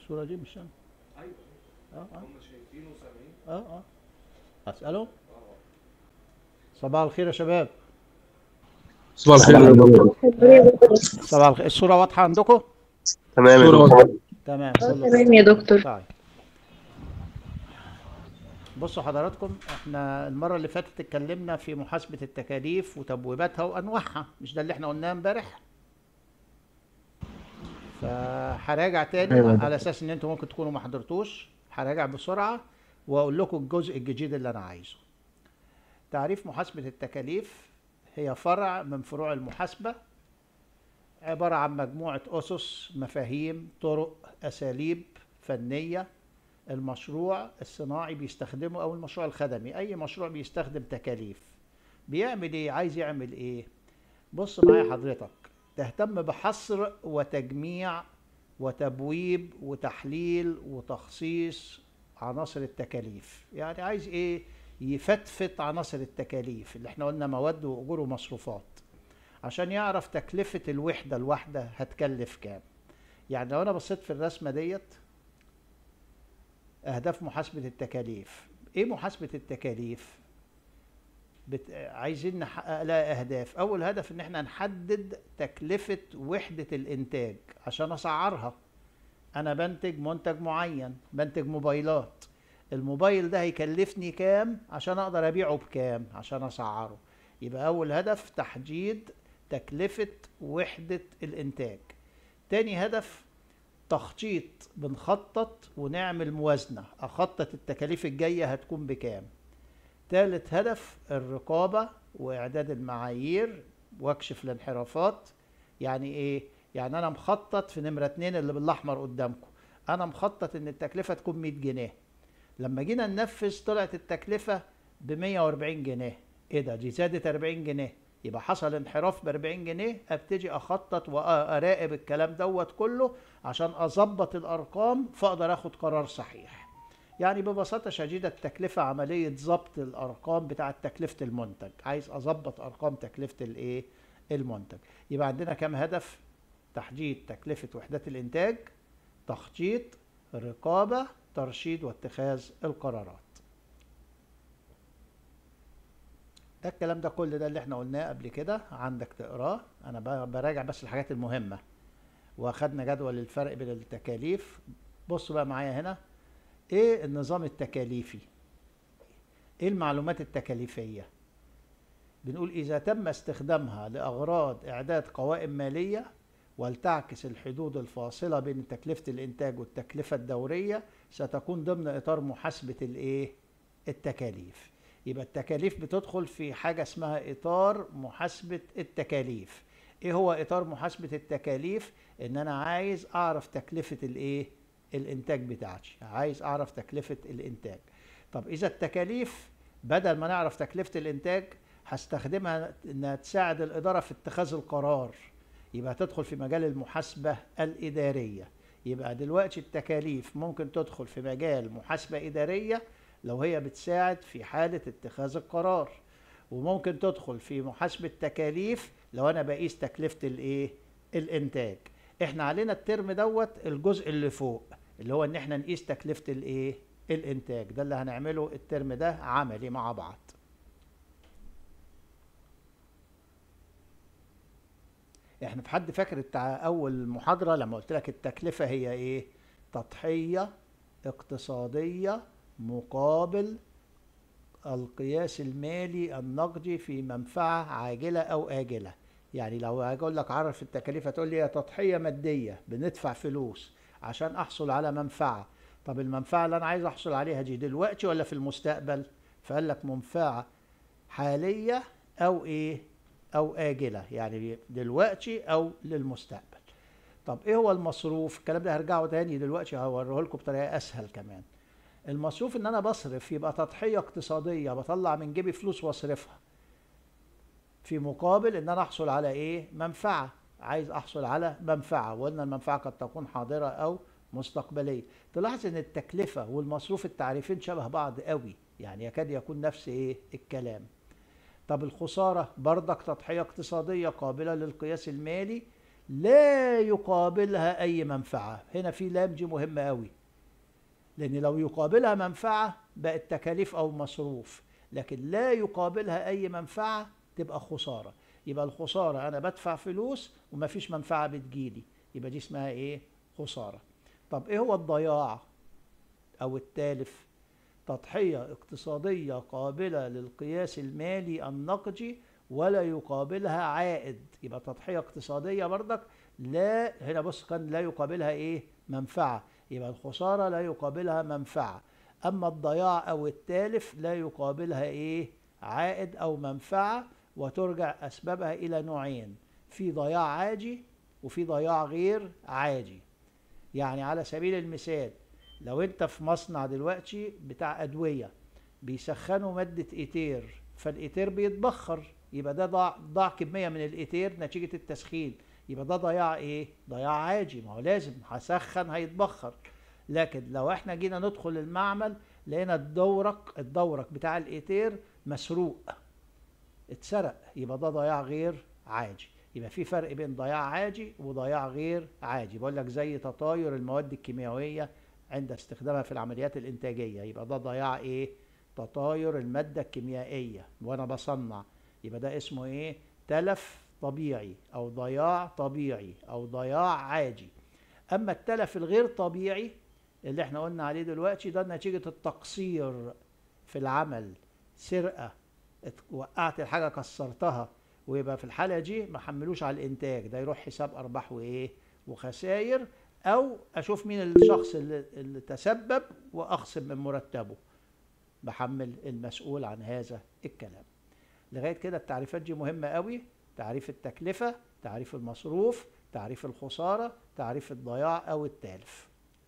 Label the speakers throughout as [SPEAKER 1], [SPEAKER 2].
[SPEAKER 1] الصورة دي مش أنا
[SPEAKER 2] ايوه
[SPEAKER 1] اه اه
[SPEAKER 2] هم شايفينه وسامعين
[SPEAKER 1] اه اه أسأله
[SPEAKER 2] اه
[SPEAKER 1] صباح الخير يا شباب
[SPEAKER 3] صباح الخير يا دكتور
[SPEAKER 1] صباح الخير الصورة واضحة عندكم؟
[SPEAKER 3] تمام يا
[SPEAKER 4] صورة
[SPEAKER 3] دكتور
[SPEAKER 1] تمام
[SPEAKER 5] اه
[SPEAKER 1] كله
[SPEAKER 5] تمام يا دكتور
[SPEAKER 1] طيب بصوا حضراتكم احنا المرة اللي فاتت اتكلمنا في محاسبة التكاليف وتبويباتها وانواعها مش ده اللي احنا قلناه امبارح فهراجع تاني
[SPEAKER 4] أيوة يا
[SPEAKER 1] على اساس ان انتوا ممكن تكونوا ما حضرتوش هراجع بسرعة واقول لكم الجزء الجديد اللي انا عايزه تعريف محاسبة التكاليف هي فرع من فروع المحاسبة عبارة عن مجموعة أسس مفاهيم طرق أساليب فنية المشروع الصناعي بيستخدمه أو المشروع الخدمي أي مشروع بيستخدم تكاليف بيعمل إيه عايز يعمل إيه بص معايا حضرتك تهتم بحصر وتجميع وتبويب وتحليل وتخصيص عناصر التكاليف يعني عايز إيه يفتفت عناصر التكاليف اللي احنا قلنا مواد وأجور ومصروفات عشان يعرف تكلفة الوحدة الواحدة هتكلف كام يعني لو أنا بصيت في الرسمة ديت أهداف محاسبة التكاليف إيه محاسبة التكاليف؟ بت... عايزين نحقق لها أهداف أول هدف إن إحنا نحدد تكلفة وحدة الإنتاج عشان أسعرها أنا بنتج منتج معين بنتج موبايلات الموبايل ده هيكلفني كام عشان أقدر أبيعه بكام عشان أسعره يبقى أول هدف تحديد تكلفة وحدة الإنتاج تاني هدف تخطيط بنخطط ونعمل موازنة أخطط التكاليف الجاية هتكون بكام تالت هدف الرقابة وإعداد المعايير واكشف الانحرافات يعني إيه؟ يعني أنا مخطط في نمرة اتنين اللي بالأحمر قدامكم أنا مخطط إن التكلفة تكون 100 جنيه لما جينا ننفذ طلعت التكلفة ب 140 جنيه إيه ده دي زادت 40 جنيه يبقى حصل انحراف ب 40 جنيه ابتدي اخطط واراقب الكلام دوت كله عشان اظبط الارقام فاقدر اخد قرار صحيح يعني ببساطه شديده التكلفه عمليه ضبط الارقام بتاعه تكلفه المنتج عايز اظبط ارقام تكلفه الايه المنتج يبقى عندنا كام هدف تحديد تكلفه وحدات الانتاج تخطيط رقابه ترشيد واتخاذ القرارات ده الكلام ده كل ده اللي احنا قلناه قبل كده عندك تقراه انا ب- براجع بس الحاجات المهمة واخدنا جدول الفرق بين التكاليف بصوا بقى معايا هنا ايه النظام التكاليفي ايه المعلومات التكاليفية بنقول اذا تم استخدامها لاغراض اعداد قوائم مالية ولتعكس الحدود الفاصلة بين تكلفة الانتاج والتكلفة الدورية ستكون ضمن اطار محاسبة الايه التكاليف يبقى التكاليف بتدخل في حاجة اسمها إطار محاسبة التكاليف إيه هو إطار محاسبة التكاليف؟ إن أنا عايز أعرف تكلفة الإيه؟ الإنتاج بتاعتي عايز أعرف تكلفة الإنتاج طب إذا التكاليف بدل ما نعرف تكلفة الإنتاج هستخدمها إنها تساعد الإدارة في اتخاذ القرار يبقى تدخل في مجال المحاسبة الإدارية يبقى دلوقتي التكاليف ممكن تدخل في مجال محاسبة إدارية لو هي بتساعد في حالة اتخاذ القرار وممكن تدخل في محاسبة تكاليف لو أنا بقيس تكلفة الإيه؟ الإنتاج إحنا علينا الترم دوت الجزء اللي فوق اللي هو إن إحنا نقيس تكلفة الإيه؟ الإنتاج ده اللي هنعمله الترم ده عملي مع بعض احنا في حد فاكر بتاع اول محاضرة لما قلت لك التكلفة هي ايه تضحية اقتصادية مقابل القياس المالي النقدي في منفعة عاجلة أو آجلة يعني لو هاجي أقول لك عرف التكاليف هتقول لي هي تضحية مادية بندفع فلوس عشان أحصل على منفعة طب المنفعة اللي أنا عايز أحصل عليها دي دلوقتي ولا في المستقبل فقال لك منفعة حالية أو إيه أو آجلة يعني دلوقتي أو للمستقبل طب إيه هو المصروف الكلام ده هرجعه تاني دلوقتي هوريه لكم بطريقة أسهل كمان المصروف ان انا بصرف يبقى تضحيه اقتصاديه بطلع من جيبي فلوس واصرفها في مقابل ان انا احصل على ايه منفعه عايز احصل على منفعه وقلنا المنفعه قد تكون حاضره او مستقبليه تلاحظ ان التكلفه والمصروف التعريفين شبه بعض قوي يعني يكاد يكون نفس ايه الكلام طب الخساره برضك تضحيه اقتصاديه قابله للقياس المالي لا يقابلها اي منفعه هنا في لام دي مهمه قوي لان لو يقابلها منفعه بقت تكاليف او مصروف لكن لا يقابلها اي منفعه تبقى خساره يبقى الخساره انا بدفع فلوس ومفيش منفعه بتجيلي يبقى دي اسمها ايه خساره طب ايه هو الضياع او التالف تضحيه اقتصاديه قابله للقياس المالي النقدي ولا يقابلها عائد يبقى تضحيه اقتصاديه برضك لا هنا بص كان لا يقابلها ايه منفعه يبقى الخساره لا يقابلها منفعه اما الضياع او التالف لا يقابلها ايه عائد او منفعه وترجع اسبابها الى نوعين في ضياع عاجي وفي ضياع غير عاجي يعني على سبيل المثال لو انت في مصنع دلوقتي بتاع ادويه بيسخنوا ماده ايتير فالايتير بيتبخر يبقى ده ضاع ضاع كميه من الايتير نتيجه التسخين يبقى ده ضياع ايه ضياع عاجي ما هو لازم هسخن هيتبخر لكن لو احنا جينا ندخل المعمل لقينا الدورق الدورق بتاع الايتير مسروق اتسرق يبقى ده ضياع غير عاجي يبقى في فرق بين ضياع عاجي وضياع غير عاجي بقول لك زي تطاير المواد الكيميائيه عند استخدامها في العمليات الانتاجيه يبقى ده ضياع ايه تطاير الماده الكيميائيه وانا بصنع يبقى ده اسمه ايه تلف طبيعي او ضياع طبيعي او ضياع عاجي اما التلف الغير طبيعي اللي احنا قلنا عليه دلوقتي ده نتيجه التقصير في العمل سرقه وقعت الحاجه كسرتها ويبقى في الحاله دي ما حملوش على الانتاج ده يروح حساب ارباح وايه وخسائر او اشوف مين الشخص اللي, اللي تسبب واخصم من مرتبه بحمل المسؤول عن هذا الكلام لغايه كده التعريفات دي مهمه قوي تعريف التكلفه تعريف المصروف تعريف الخساره تعريف الضياع او التالف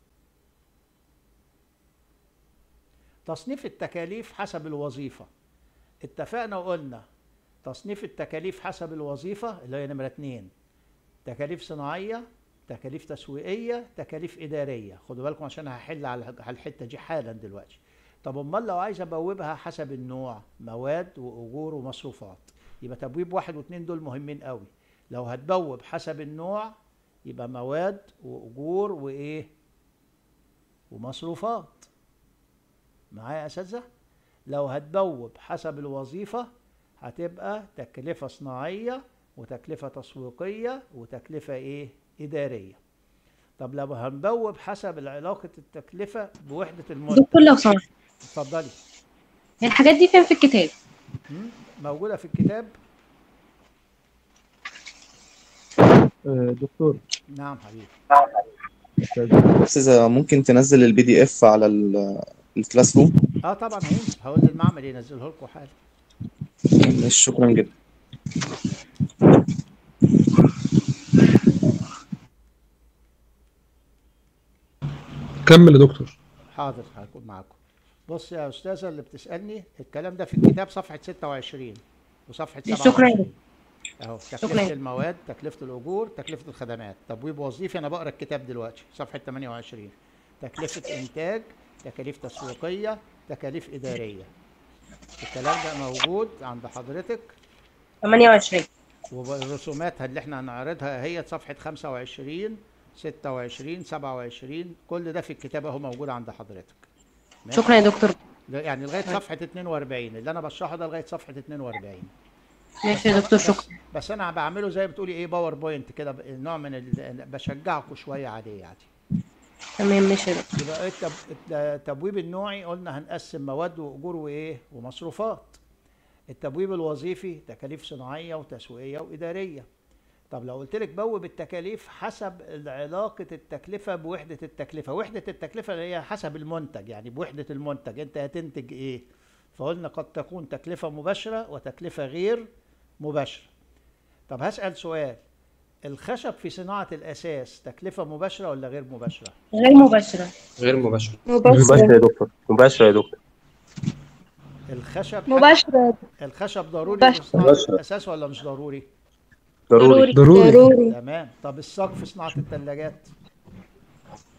[SPEAKER 1] تصنيف التكاليف حسب الوظيفه اتفقنا وقلنا تصنيف التكاليف حسب الوظيفة اللي هي نمرة اتنين تكاليف صناعية تكاليف تسويقية تكاليف إدارية خدوا بالكم عشان هحل على الحتة دي حالا دلوقتي طب امال لو عايز ابوبها حسب النوع مواد واجور ومصروفات يبقى تبويب واحد واثنين دول مهمين قوي لو هتبوب حسب النوع يبقى مواد واجور وايه ومصروفات معايا يا اساتذه لو هتبوب حسب الوظيفه هتبقى تكلفة صناعية وتكلفة تسويقية وتكلفة ايه إدارية طب لو هنبوب حسب علاقة التكلفة بوحدة المنتج
[SPEAKER 2] دكتور لو سمحت
[SPEAKER 1] اتفضلي
[SPEAKER 2] هي الحاجات دي فين في الكتاب
[SPEAKER 1] مم؟ موجودة في الكتاب
[SPEAKER 3] دكتور
[SPEAKER 1] نعم حبيبي
[SPEAKER 4] استاذة ممكن تنزل البي دي اف على ال- الكلاس روم
[SPEAKER 1] اه طبعا هينزل هقول للمعمل ينزله لكم حالا
[SPEAKER 4] ماشي، شكرا جدا
[SPEAKER 3] كمل يا دكتور
[SPEAKER 1] حاضر هكون معاكم بص يا استاذه اللي بتسالني الكلام ده في الكتاب صفحه 26 وصفحه
[SPEAKER 2] شكراً.
[SPEAKER 1] 27 اهو
[SPEAKER 2] شكراً.
[SPEAKER 1] تكلفه المواد تكلفه الاجور تكلفه الخدمات تبويب وظيفي انا بقرا الكتاب دلوقتي صفحه 28 تكلفه انتاج تكاليف تسويقيه تكاليف اداريه الكلام ده موجود عند حضرتك
[SPEAKER 2] 28
[SPEAKER 1] والرسومات اللي احنا هنعرضها هي صفحه 25 26 27 كل ده في الكتاب اهو موجود عند حضرتك ماشي؟
[SPEAKER 2] شكرا يا دكتور
[SPEAKER 1] لا، يعني لغايه صفحه 42 اللي انا بشرحه ده لغايه صفحه 42
[SPEAKER 2] ماشي يا دكتور
[SPEAKER 1] بس-
[SPEAKER 2] شكرا
[SPEAKER 1] بس انا بعمله زي ما بتقولي ايه باوربوينت كده ب- نوع من ال... بشجعكم شويه عليه يعني
[SPEAKER 2] تمام ماشي يا دكتور
[SPEAKER 1] يبقى التب... التبويب النوعي قلنا هنقسم مواد واجور وايه ومصروفات التبويب الوظيفي تكاليف صناعيه وتسويقيه واداريه طب لو قلت لك بوب التكاليف حسب علاقه التكلفه بوحده التكلفه وحده التكلفه اللي هي حسب المنتج يعني بوحده المنتج انت هتنتج ايه فقلنا قد تكون تكلفه مباشره وتكلفه غير مباشره طب هسال سؤال الخشب في صناعه الاساس تكلفه مباشره ولا غير مباشره
[SPEAKER 2] غير مباشرة
[SPEAKER 5] غير مباشر
[SPEAKER 3] مباشرة يا دكتور مباشرة يا دكتور
[SPEAKER 1] الخشب
[SPEAKER 6] مباشرة
[SPEAKER 1] الخشب ضروري
[SPEAKER 6] مباشرة.
[SPEAKER 1] في صناعة
[SPEAKER 3] مباشرة.
[SPEAKER 1] الأساس ولا مش ضروري؟
[SPEAKER 3] ضروري
[SPEAKER 6] ضروري ضروري
[SPEAKER 1] تمام طب الصاج في صناعة الثلاجات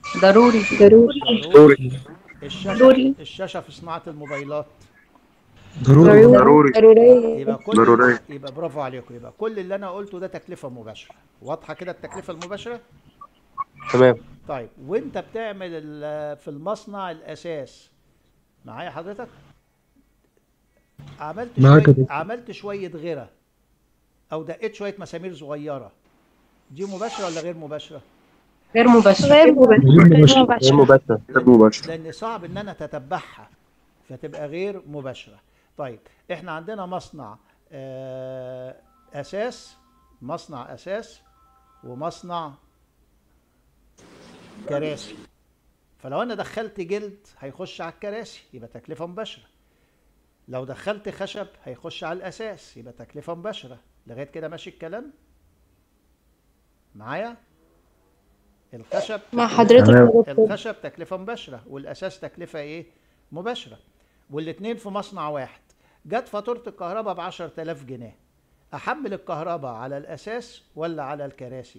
[SPEAKER 2] ضروري
[SPEAKER 6] ضروري
[SPEAKER 1] ضروري الشاشة
[SPEAKER 6] ضروري.
[SPEAKER 1] الشاشة في صناعة الموبايلات
[SPEAKER 3] ضروري
[SPEAKER 5] ضرورية
[SPEAKER 1] يبقى كل
[SPEAKER 3] ضرورية.
[SPEAKER 1] يبقى برافو عليكم يبقى كل اللي انا قلته ده تكلفه مباشره واضحه كده التكلفه المباشره
[SPEAKER 3] تمام
[SPEAKER 1] طيب وانت بتعمل ال- في المصنع الاساس معايا حضرتك عملت
[SPEAKER 3] معاك يا
[SPEAKER 1] شويه
[SPEAKER 3] دكتور.
[SPEAKER 1] عملت شويه غيره او دقيت شويه مسامير صغيره دي مباشره ولا غير مباشره
[SPEAKER 2] غير مباشر
[SPEAKER 5] غير مباشر
[SPEAKER 3] غير مباشر
[SPEAKER 4] غير مباشر
[SPEAKER 1] لان صعب ان انا تتبعها فتبقى غير مباشره طيب احنا عندنا مصنع آه، اساس مصنع اساس ومصنع كراسي فلو انا دخلت جلد هيخش على الكراسي يبقى تكلفه مباشره لو دخلت خشب هيخش على الاساس يبقى تكلفه مباشره لغايه كده ماشي الكلام معايا الخشب
[SPEAKER 5] مع
[SPEAKER 1] تكلفة-
[SPEAKER 5] حضرتك يا دكتور
[SPEAKER 1] الخشب تكلفة مباشرة والأساس تكلفة إيه؟ مباشرة والاتنين في مصنع واحد جت فاتورة الكهرباء ب 10000 جنيه أحمل الكهرباء على الأساس ولا على الكراسي؟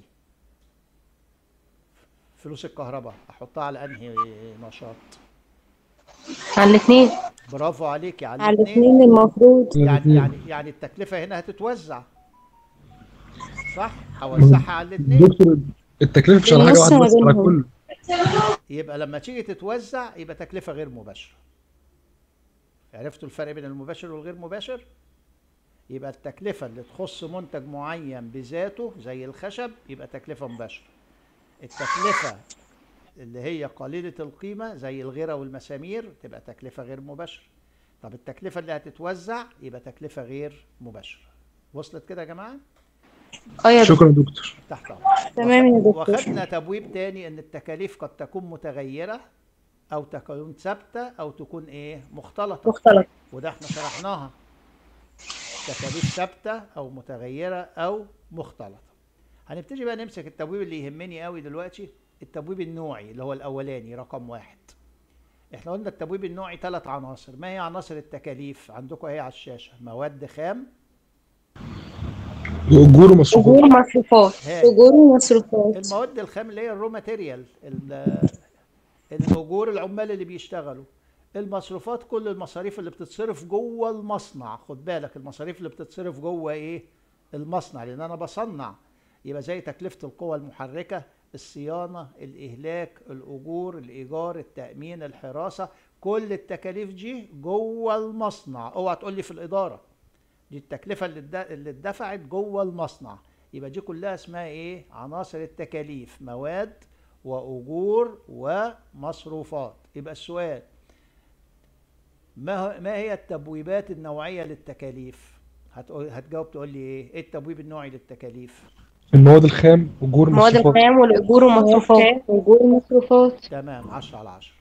[SPEAKER 1] فلوس الكهرباء أحطها على أنهي نشاط؟
[SPEAKER 2] على الاثنين
[SPEAKER 1] برافو عليكي على
[SPEAKER 5] على
[SPEAKER 1] الاتنين
[SPEAKER 5] الاثنين المفروض
[SPEAKER 1] يعني يعني يعني التكلفة هنا هتتوزع صح؟ هوزعها على الاتنين
[SPEAKER 3] دكتور التكلفه مش على حاجه
[SPEAKER 5] النص
[SPEAKER 3] واحده
[SPEAKER 5] ما
[SPEAKER 3] بس على
[SPEAKER 5] بينهم.
[SPEAKER 3] كله
[SPEAKER 1] يبقى لما تيجي تتوزع يبقى تكلفة غير مباشرة عرفتوا الفرق بين المباشر والغير مباشر يبقى التكلفة اللي تخص منتج معين بذاته زي الخشب يبقى تكلفة مباشرة التكلفة اللي هي قليلة القيمة زي الغيرة والمسامير تبقى تكلفة غير مباشرة طب التكلفة اللي هتتوزع يبقى تكلفة غير مباشرة وصلت كده يا جماعة
[SPEAKER 2] اه يا دكتور
[SPEAKER 3] شكرا يا دكتور
[SPEAKER 1] تحت أمرك.
[SPEAKER 5] تمام يا دكتور.
[SPEAKER 1] واخدنا تبويب تاني ان التكاليف قد تكون متغيرة او تكون ثابتة او تكون ايه مختلطة
[SPEAKER 2] مختلط
[SPEAKER 1] وده احنا شرحناها تكاليف ثابتة او متغيرة او مختلطة هنبتدي بقى نمسك التبويب اللي يهمني قوي دلوقتي التبويب النوعي اللي هو الاولاني رقم واحد احنا قلنا التبويب النوعي ثلاث عناصر ما هي عناصر التكاليف عندكم اهي على الشاشة مواد خام
[SPEAKER 3] واجور ومصروفات
[SPEAKER 2] اجور مصروفات
[SPEAKER 1] هاي
[SPEAKER 5] أجور ومصروفات
[SPEAKER 1] المواد الخام اللي هي الرو ماتيريال الاجور العمال اللي بيشتغلوا المصروفات كل المصاريف اللي بتتصرف جوه المصنع خد بالك المصاريف اللي بتتصرف جوه ايه المصنع لان انا بصنع يبقى زي تكلفة القوى المحركة الصيانة الإهلاك الأجور الإيجار التأمين الحراسة كل التكاليف دي جوه المصنع اوعى تقول لي في الإدارة دي التكلفة اللي اتد- اللي اتدفعت جوه المصنع يبقى دي كلها اسمها ايه عناصر التكاليف مواد وأجور ومصروفات يبقى السؤال ما هو- ما هي التبويبات النوعية للتكاليف هتقول هتجاوب تقول لي ايه ايه التبويب النوعي للتكاليف
[SPEAKER 3] المواد الخام اجور
[SPEAKER 2] مواد
[SPEAKER 3] مصروفات
[SPEAKER 2] الخام والاجور ومصروفات
[SPEAKER 5] أجور ومصروفات
[SPEAKER 1] تمام 10 على 10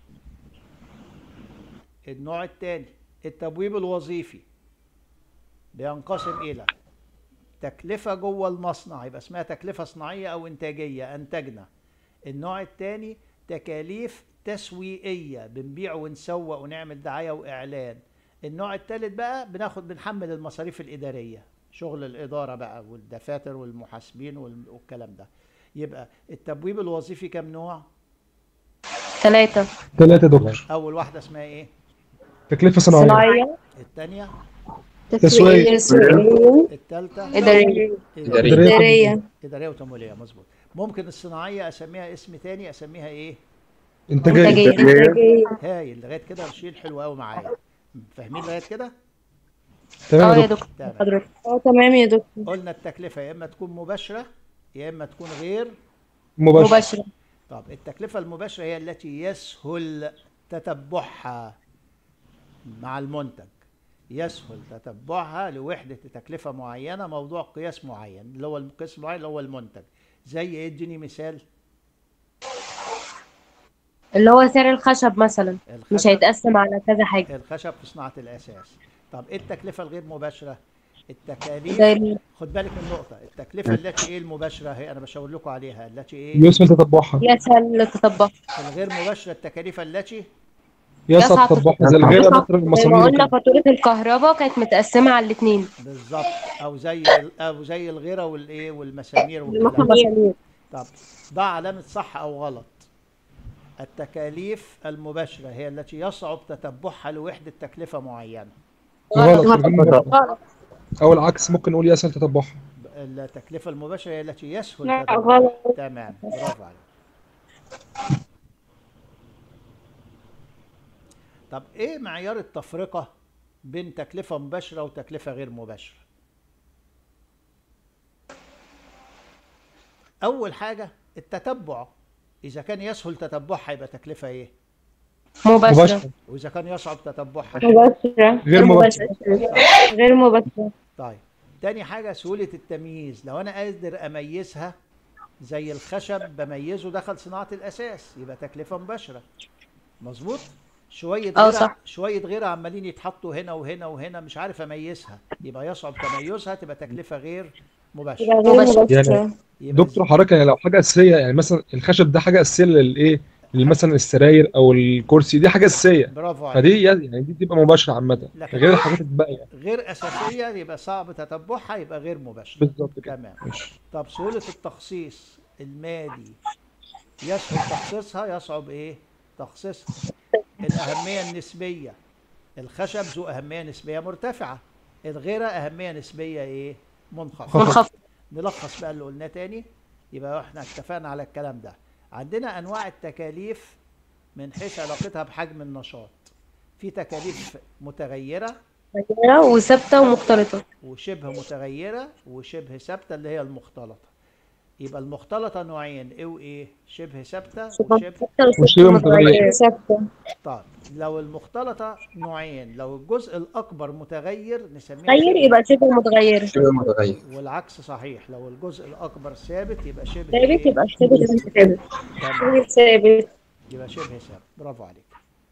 [SPEAKER 1] النوع الثاني التبويب الوظيفي بينقسم إلى تكلفة جوه المصنع يبقى اسمها تكلفة صناعية أو إنتاجية أنتجنا النوع الثاني تكاليف تسويقية بنبيع ونسوق ونعمل دعاية وإعلان النوع الثالث بقى بناخد بنحمل المصاريف الإدارية شغل الإدارة بقى والدفاتر والمحاسبين وال- والكلام ده يبقى التبويب الوظيفي كم نوع؟
[SPEAKER 2] ثلاثة
[SPEAKER 3] ثلاثة يا دكتور
[SPEAKER 1] أول واحدة اسمها إيه؟
[SPEAKER 3] تكلفة صناعية
[SPEAKER 2] صناعية
[SPEAKER 1] الثانية
[SPEAKER 3] تسويقية.
[SPEAKER 5] تسويقية
[SPEAKER 1] الثالثة
[SPEAKER 2] إدارية
[SPEAKER 1] إدارية
[SPEAKER 5] إدارية
[SPEAKER 1] إدارية وتمويلية مظبوط ممكن الصناعية أسميها اسم تاني أسميها إيه؟
[SPEAKER 3] انتاجية
[SPEAKER 2] إنتاجية
[SPEAKER 5] إنتاجية
[SPEAKER 1] هايل لغاية كده الشيل حلو قوي معايا فاهمين لغاية كده؟
[SPEAKER 3] تمام
[SPEAKER 2] اه
[SPEAKER 3] يا
[SPEAKER 2] يا
[SPEAKER 3] دكتور
[SPEAKER 2] دكتور
[SPEAKER 1] تمام
[SPEAKER 2] حضرتك
[SPEAKER 5] اه تمام يا دكتور
[SPEAKER 1] قلنا التكلفة يا إما تكون مباشرة يا إما تكون غير
[SPEAKER 3] مباشر
[SPEAKER 2] مباشرة
[SPEAKER 1] طب التكلفة المباشرة هي التي يسهل تتبعها مع المنتج يسهل تتبعها لوحدة تكلفة معينة موضوع قياس معين اللي هو القياس المعين اللي هو المنتج زي ايه اديني مثال
[SPEAKER 2] اللي هو سعر الخشب مثلا مش
[SPEAKER 1] الخشب
[SPEAKER 2] هيتقسم على كذا حاجة
[SPEAKER 1] الخشب في صناعة الأساس طب ايه التكلفة الغير مباشرة التكاليف
[SPEAKER 2] زي ال-
[SPEAKER 1] خد بالك من نقطة التكلفة التي ايه المباشرة هي أنا بشاور لكم عليها التي ايه
[SPEAKER 3] يسهل تتبعها
[SPEAKER 2] يسهل تطبق
[SPEAKER 1] الغير مباشرة التكاليف التي
[SPEAKER 3] يسهل
[SPEAKER 2] يسعى
[SPEAKER 3] تتبعها زي الغيرة مثلا
[SPEAKER 2] زي ما
[SPEAKER 3] المصاريف
[SPEAKER 2] قلنا
[SPEAKER 3] وكده.
[SPEAKER 2] فاتورة الكهرباء كانت متقسمة على الاتنين
[SPEAKER 1] بالظبط او زي ال- او زي الغيره والايه والمسامير والكلام ده.
[SPEAKER 2] المسامير
[SPEAKER 1] طب ضع علامه صح او غلط التكاليف المباشره هي التي يصعب تتبعها لوحده تكلفه معينه
[SPEAKER 3] غلط غير مباشرة
[SPEAKER 2] غلط
[SPEAKER 3] او العكس ممكن نقول يسهل تتبعها
[SPEAKER 1] التكلفة المباشرة هي التي يسهل
[SPEAKER 5] لا
[SPEAKER 1] تتبعها.
[SPEAKER 5] غلط
[SPEAKER 1] تمام برافو عليك طب ايه معيار التفرقة بين تكلفة مباشرة وتكلفة غير مباشرة اول حاجة التتبع اذا كان يسهل تتبعها يبقى تكلفة ايه
[SPEAKER 2] مباشرة
[SPEAKER 3] مباشرة
[SPEAKER 1] واذا كان يصعب تتبعها
[SPEAKER 5] مباشرة
[SPEAKER 3] غير مباشرة
[SPEAKER 5] غير مباشرة
[SPEAKER 1] طيب تاني حاجة سهولة التمييز لو أنا قادر أميزها زي الخشب بميزه دخل صناعة الأساس يبقى تكلفة مباشرة مظبوط شوية
[SPEAKER 2] اه
[SPEAKER 1] غيرها
[SPEAKER 2] صح.
[SPEAKER 1] شوية غيرها عمالين يتحطوا هنا وهنا وهنا مش عارف أميزها يبقى يصعب تميزها تبقى تكلفة غير مباشرة
[SPEAKER 5] يبقى غير
[SPEAKER 2] مباشرة.
[SPEAKER 5] مباشرة
[SPEAKER 1] يبقى
[SPEAKER 3] دكتور حضرتك يعني لو حاجة أساسية يعني مثلا الخشب ده حاجة أساسية للإيه؟ مثلا السراير أو الكرسي دي حاجة أساسية
[SPEAKER 1] برافو عليك
[SPEAKER 3] فدي يعني دي تبقى مباشرة عامة
[SPEAKER 1] لكن-
[SPEAKER 3] غير الحاجات الباقية
[SPEAKER 1] غير أساسية يبقى صعب تتبعها يبقى غير مباشرة
[SPEAKER 3] بالظبط كده
[SPEAKER 1] تمام
[SPEAKER 3] ماشي
[SPEAKER 1] طب سهولة التخصيص المالي يسهل تخصيصها يصعب ايه تخصيصها الأهمية النسبية الخشب ذو أهمية نسبية مرتفعة الغيرة أهمية نسبية ايه منخفضة
[SPEAKER 2] منخفض
[SPEAKER 1] نلخص بقى اللي قلناه تاني يبقى احنا اتفقنا على الكلام ده عندنا أنواع التكاليف من حيث علاقتها بحجم النشاط في تكاليف متغيرة
[SPEAKER 2] متغيرة وثابتة ومختلطة
[SPEAKER 1] وشبه متغيرة وشبه ثابتة اللي هي المختلطة يبقى المختلطة نوعين ايه وايه شبه ثابتة وشبه
[SPEAKER 2] ثابتة
[SPEAKER 3] وشبه
[SPEAKER 2] متغيرة
[SPEAKER 5] ثابتة
[SPEAKER 1] طيب لو المختلطة نوعين لو الجزء الأكبر متغير نسميه
[SPEAKER 2] متغير
[SPEAKER 1] شبه-
[SPEAKER 2] يبقى شبه متغير
[SPEAKER 4] شبه متغير
[SPEAKER 1] والعكس صحيح لو الجزء الأكبر ثابت يبقى شبه
[SPEAKER 2] ثابت
[SPEAKER 1] إيه؟
[SPEAKER 2] يبقى شبه ثابت
[SPEAKER 1] تمام
[SPEAKER 5] غير ثابت
[SPEAKER 1] يبقى شبه ثابت برافو عليك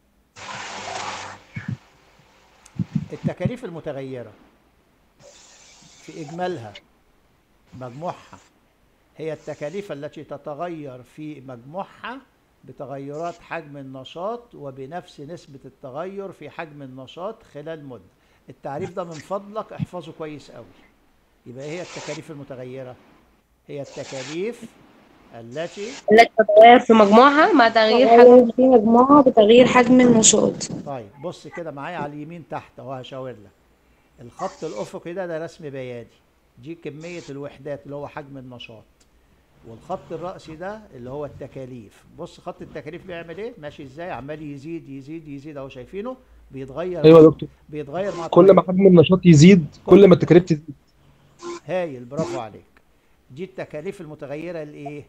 [SPEAKER 1] التكاليف المتغيرة في إجمالها مجموعها هي التكاليف التي تتغير في مجموعها بتغيرات حجم النشاط وبنفس نسبة التغير في حجم النشاط خلال مدة التعريف ده من فضلك احفظه كويس قوي يبقى إيه هي التكاليف المتغيرة هي التكاليف التي
[SPEAKER 2] التي تتغير في مجموعها مع تغيير حجم
[SPEAKER 5] تغير في مجموعة بتغيير حجم النشاط
[SPEAKER 1] طيب بص كده معايا على اليمين تحت اهو هشاور لك الخط الافقي ده ده رسم بياني دي كمية الوحدات اللي هو حجم النشاط والخط الرأسي ده اللي هو التكاليف بص خط التكاليف بيعمل ايه ماشي ازاي عمال يزيد يزيد يزيد اهو شايفينه بيتغير
[SPEAKER 3] أيوه يا دكتور
[SPEAKER 1] بيتغير مع
[SPEAKER 3] كل ما حجم النشاط يزيد كل ما التكاليف تزيد
[SPEAKER 1] هايل برافو عليك دي التكاليف المتغيرة الايه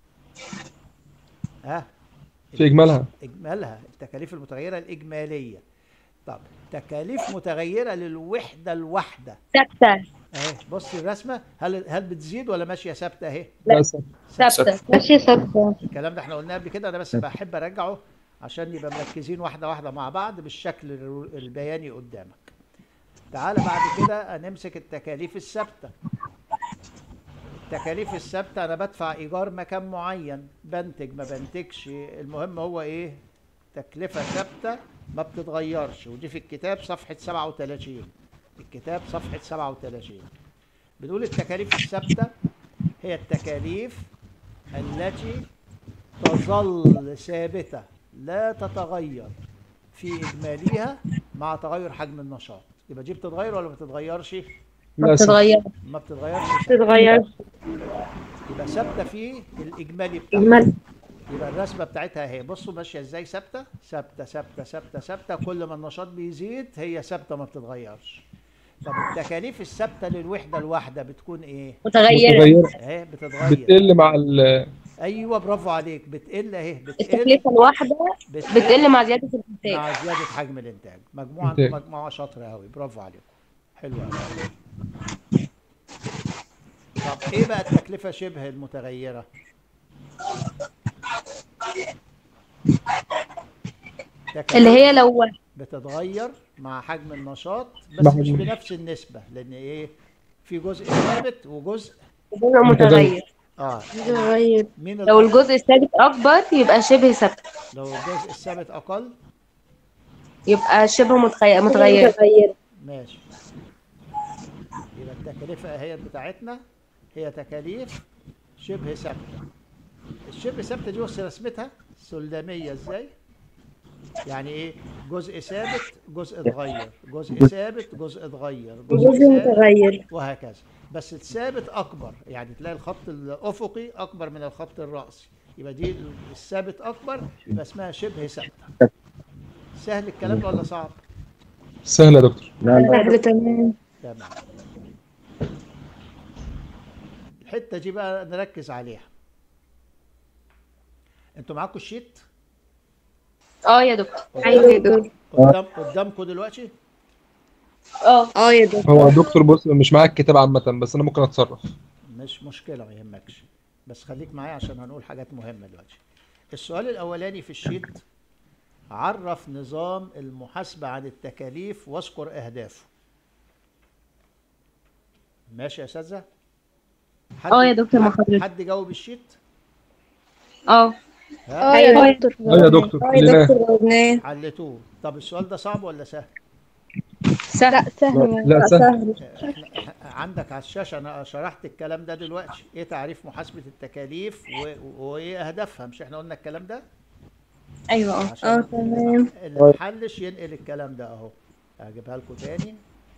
[SPEAKER 1] ها
[SPEAKER 3] في إجمالها
[SPEAKER 1] اجمالها التكاليف المتغيره الاجماليه طب تكاليف متغيره للوحده الواحده
[SPEAKER 2] ثابتة
[SPEAKER 1] اهي بص الرسمه هل هل بتزيد ولا ماشيه ثابته اهي
[SPEAKER 2] لا.
[SPEAKER 3] بس
[SPEAKER 2] ثابتة
[SPEAKER 5] ماشية ثابتة
[SPEAKER 1] الكلام ده احنا قلناه قبل كده انا بس بحب ارجعه عشان يبقى مركزين واحده واحده مع بعض بالشكل الر- البياني قدامك تعالى بعد كده نمسك التكاليف الثابته التكاليف الثابته انا بدفع ايجار مكان معين بنتج ما بنتجش المهم هو ايه تكلفه ثابته ما بتتغيرش ودي في الكتاب صفحه 37 الكتاب صفحه 37 بنقول التكاليف الثابته هي التكاليف التي تظل ثابتة لا تتغير في إجماليها مع تغير حجم النشاط يبقى دي بتتغير ولا ما بتتغيرش؟
[SPEAKER 2] ما
[SPEAKER 3] للأسف
[SPEAKER 2] بتتغير
[SPEAKER 1] ما بتتغيرش
[SPEAKER 5] تتغير
[SPEAKER 1] يبقى ثابتة في الإجمالي بتاعها
[SPEAKER 5] إجمال
[SPEAKER 1] يبقى الرسمة بتاعتها اهي بصوا ماشية ازاي ثابتة ثابتة ثابتة ثابتة ثابتة كل ما النشاط بيزيد هي ثابتة ما بتتغيرش طب التكاليف الثابتة للوحدة الواحدة بتكون ايه؟
[SPEAKER 2] متغيرة
[SPEAKER 3] متغيرة
[SPEAKER 1] اهي بتتغير
[SPEAKER 3] بتقل مع ال
[SPEAKER 1] ايوه برافو عليك بتقل اهي بتقل
[SPEAKER 2] التكلفة الواحدة
[SPEAKER 1] بتقل
[SPEAKER 2] بتقل مع زيادة الإنتاج
[SPEAKER 1] مع زيادة حجم الإنتاج مجموعة
[SPEAKER 3] إنتاج.
[SPEAKER 1] مجموعة شاطرة أوي برافو عليكم حلو أوي طب إيه بقى التكلفة شبه المتغيرة؟ تكاليف
[SPEAKER 2] اللي هي لو
[SPEAKER 1] بتتغير مع حجم النشاط
[SPEAKER 3] مع
[SPEAKER 1] بس مش
[SPEAKER 3] حجم-
[SPEAKER 1] بنفس النسبة لأن إيه في جزء ثابت وجزء
[SPEAKER 2] جزء متغير
[SPEAKER 1] آه
[SPEAKER 5] تتغير
[SPEAKER 1] مين
[SPEAKER 2] لو
[SPEAKER 1] الأ-
[SPEAKER 2] الجزء الثابت أكبر يبقى شبه ثابت
[SPEAKER 1] لو الجزء الثابت أقل
[SPEAKER 2] يبقى شبه متغير متغير
[SPEAKER 5] متغير
[SPEAKER 1] ماشي يبقى التكاليف اهي بتاعتنا هي تكاليف شبه ثابته الشبه ثابته دي بص رسمتها سلميه ازاي يعني ايه جزء ثابت جزء اتغير جزء ثابت جزء اتغير
[SPEAKER 5] وجزء
[SPEAKER 1] ثابت
[SPEAKER 5] متغير
[SPEAKER 1] وهكذا بس الثابت اكبر يعني تلاقي الخط الافقي اكبر من الخط الرأسي يبقى دي الثابت اكبر يبقى اسمها شبه ثابته سهل الكلام ده ولا صعب
[SPEAKER 3] سهل يا دكتور
[SPEAKER 5] سهل تمام
[SPEAKER 1] تمام الحته دي بقى نركز عليها انتوا معاكم الشيت
[SPEAKER 2] اه يا دكتور
[SPEAKER 5] ايوه يا دكتور
[SPEAKER 1] قدام قدامكم دلوقتي
[SPEAKER 2] اه
[SPEAKER 5] اه يا دكتور
[SPEAKER 3] هو دكتور بص مش معاك الكتاب عامة بس انا ممكن اتصرف
[SPEAKER 1] مش مشكله ما يهمكش بس خليك معايا عشان هنقول حاجات مهمه دلوقتي السؤال الاولاني في الشيت عرف نظام المحاسبه عن التكاليف واذكر اهدافه ماشي يا استاذه حد-
[SPEAKER 2] اه يا دكتور مع
[SPEAKER 1] حد-
[SPEAKER 2] حضرتك.
[SPEAKER 1] حد جاوب الشيت
[SPEAKER 2] اه
[SPEAKER 1] ها
[SPEAKER 5] اه يا دكتور
[SPEAKER 3] اه يا دكتور
[SPEAKER 5] اه يا
[SPEAKER 3] خلينا
[SPEAKER 5] دكتور جاوبناه
[SPEAKER 1] حلتوه طب السؤال ده صعب ولا سهل
[SPEAKER 5] لا سهل
[SPEAKER 3] لا، سهل.
[SPEAKER 1] إحنا- عندك على الشاشة أنا شرحت الكلام ده دلوقتي إيه تعريف محاسبة التكاليف و- وإيه أهدافها مش إحنا قلنا الكلام ده؟
[SPEAKER 2] ايوه اه
[SPEAKER 1] عشان
[SPEAKER 5] اه تمام
[SPEAKER 1] اللي محلش ينقل الكلام ده أهو هجيبها لكم تاني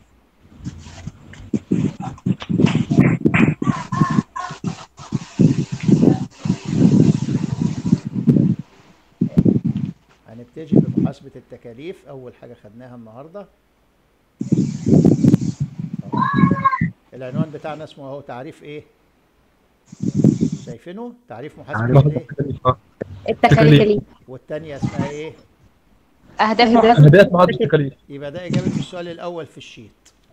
[SPEAKER 1] هنبتدي بمحاسبة التكاليف أول حاجة خدناها النهاردة أهو. العنوان بتاعنا اسمه أهو تعريف إيه؟ شايفينه؟ تعريف محاسبة الإيه؟
[SPEAKER 3] اه
[SPEAKER 2] التكاليف
[SPEAKER 1] والتانية اسمها إيه؟
[SPEAKER 2] اهداف
[SPEAKER 5] أهداف.
[SPEAKER 2] محاسبة
[SPEAKER 3] اهداف معادلة التكاليف
[SPEAKER 1] يبقى ده إجابة السؤال الأول في الشيت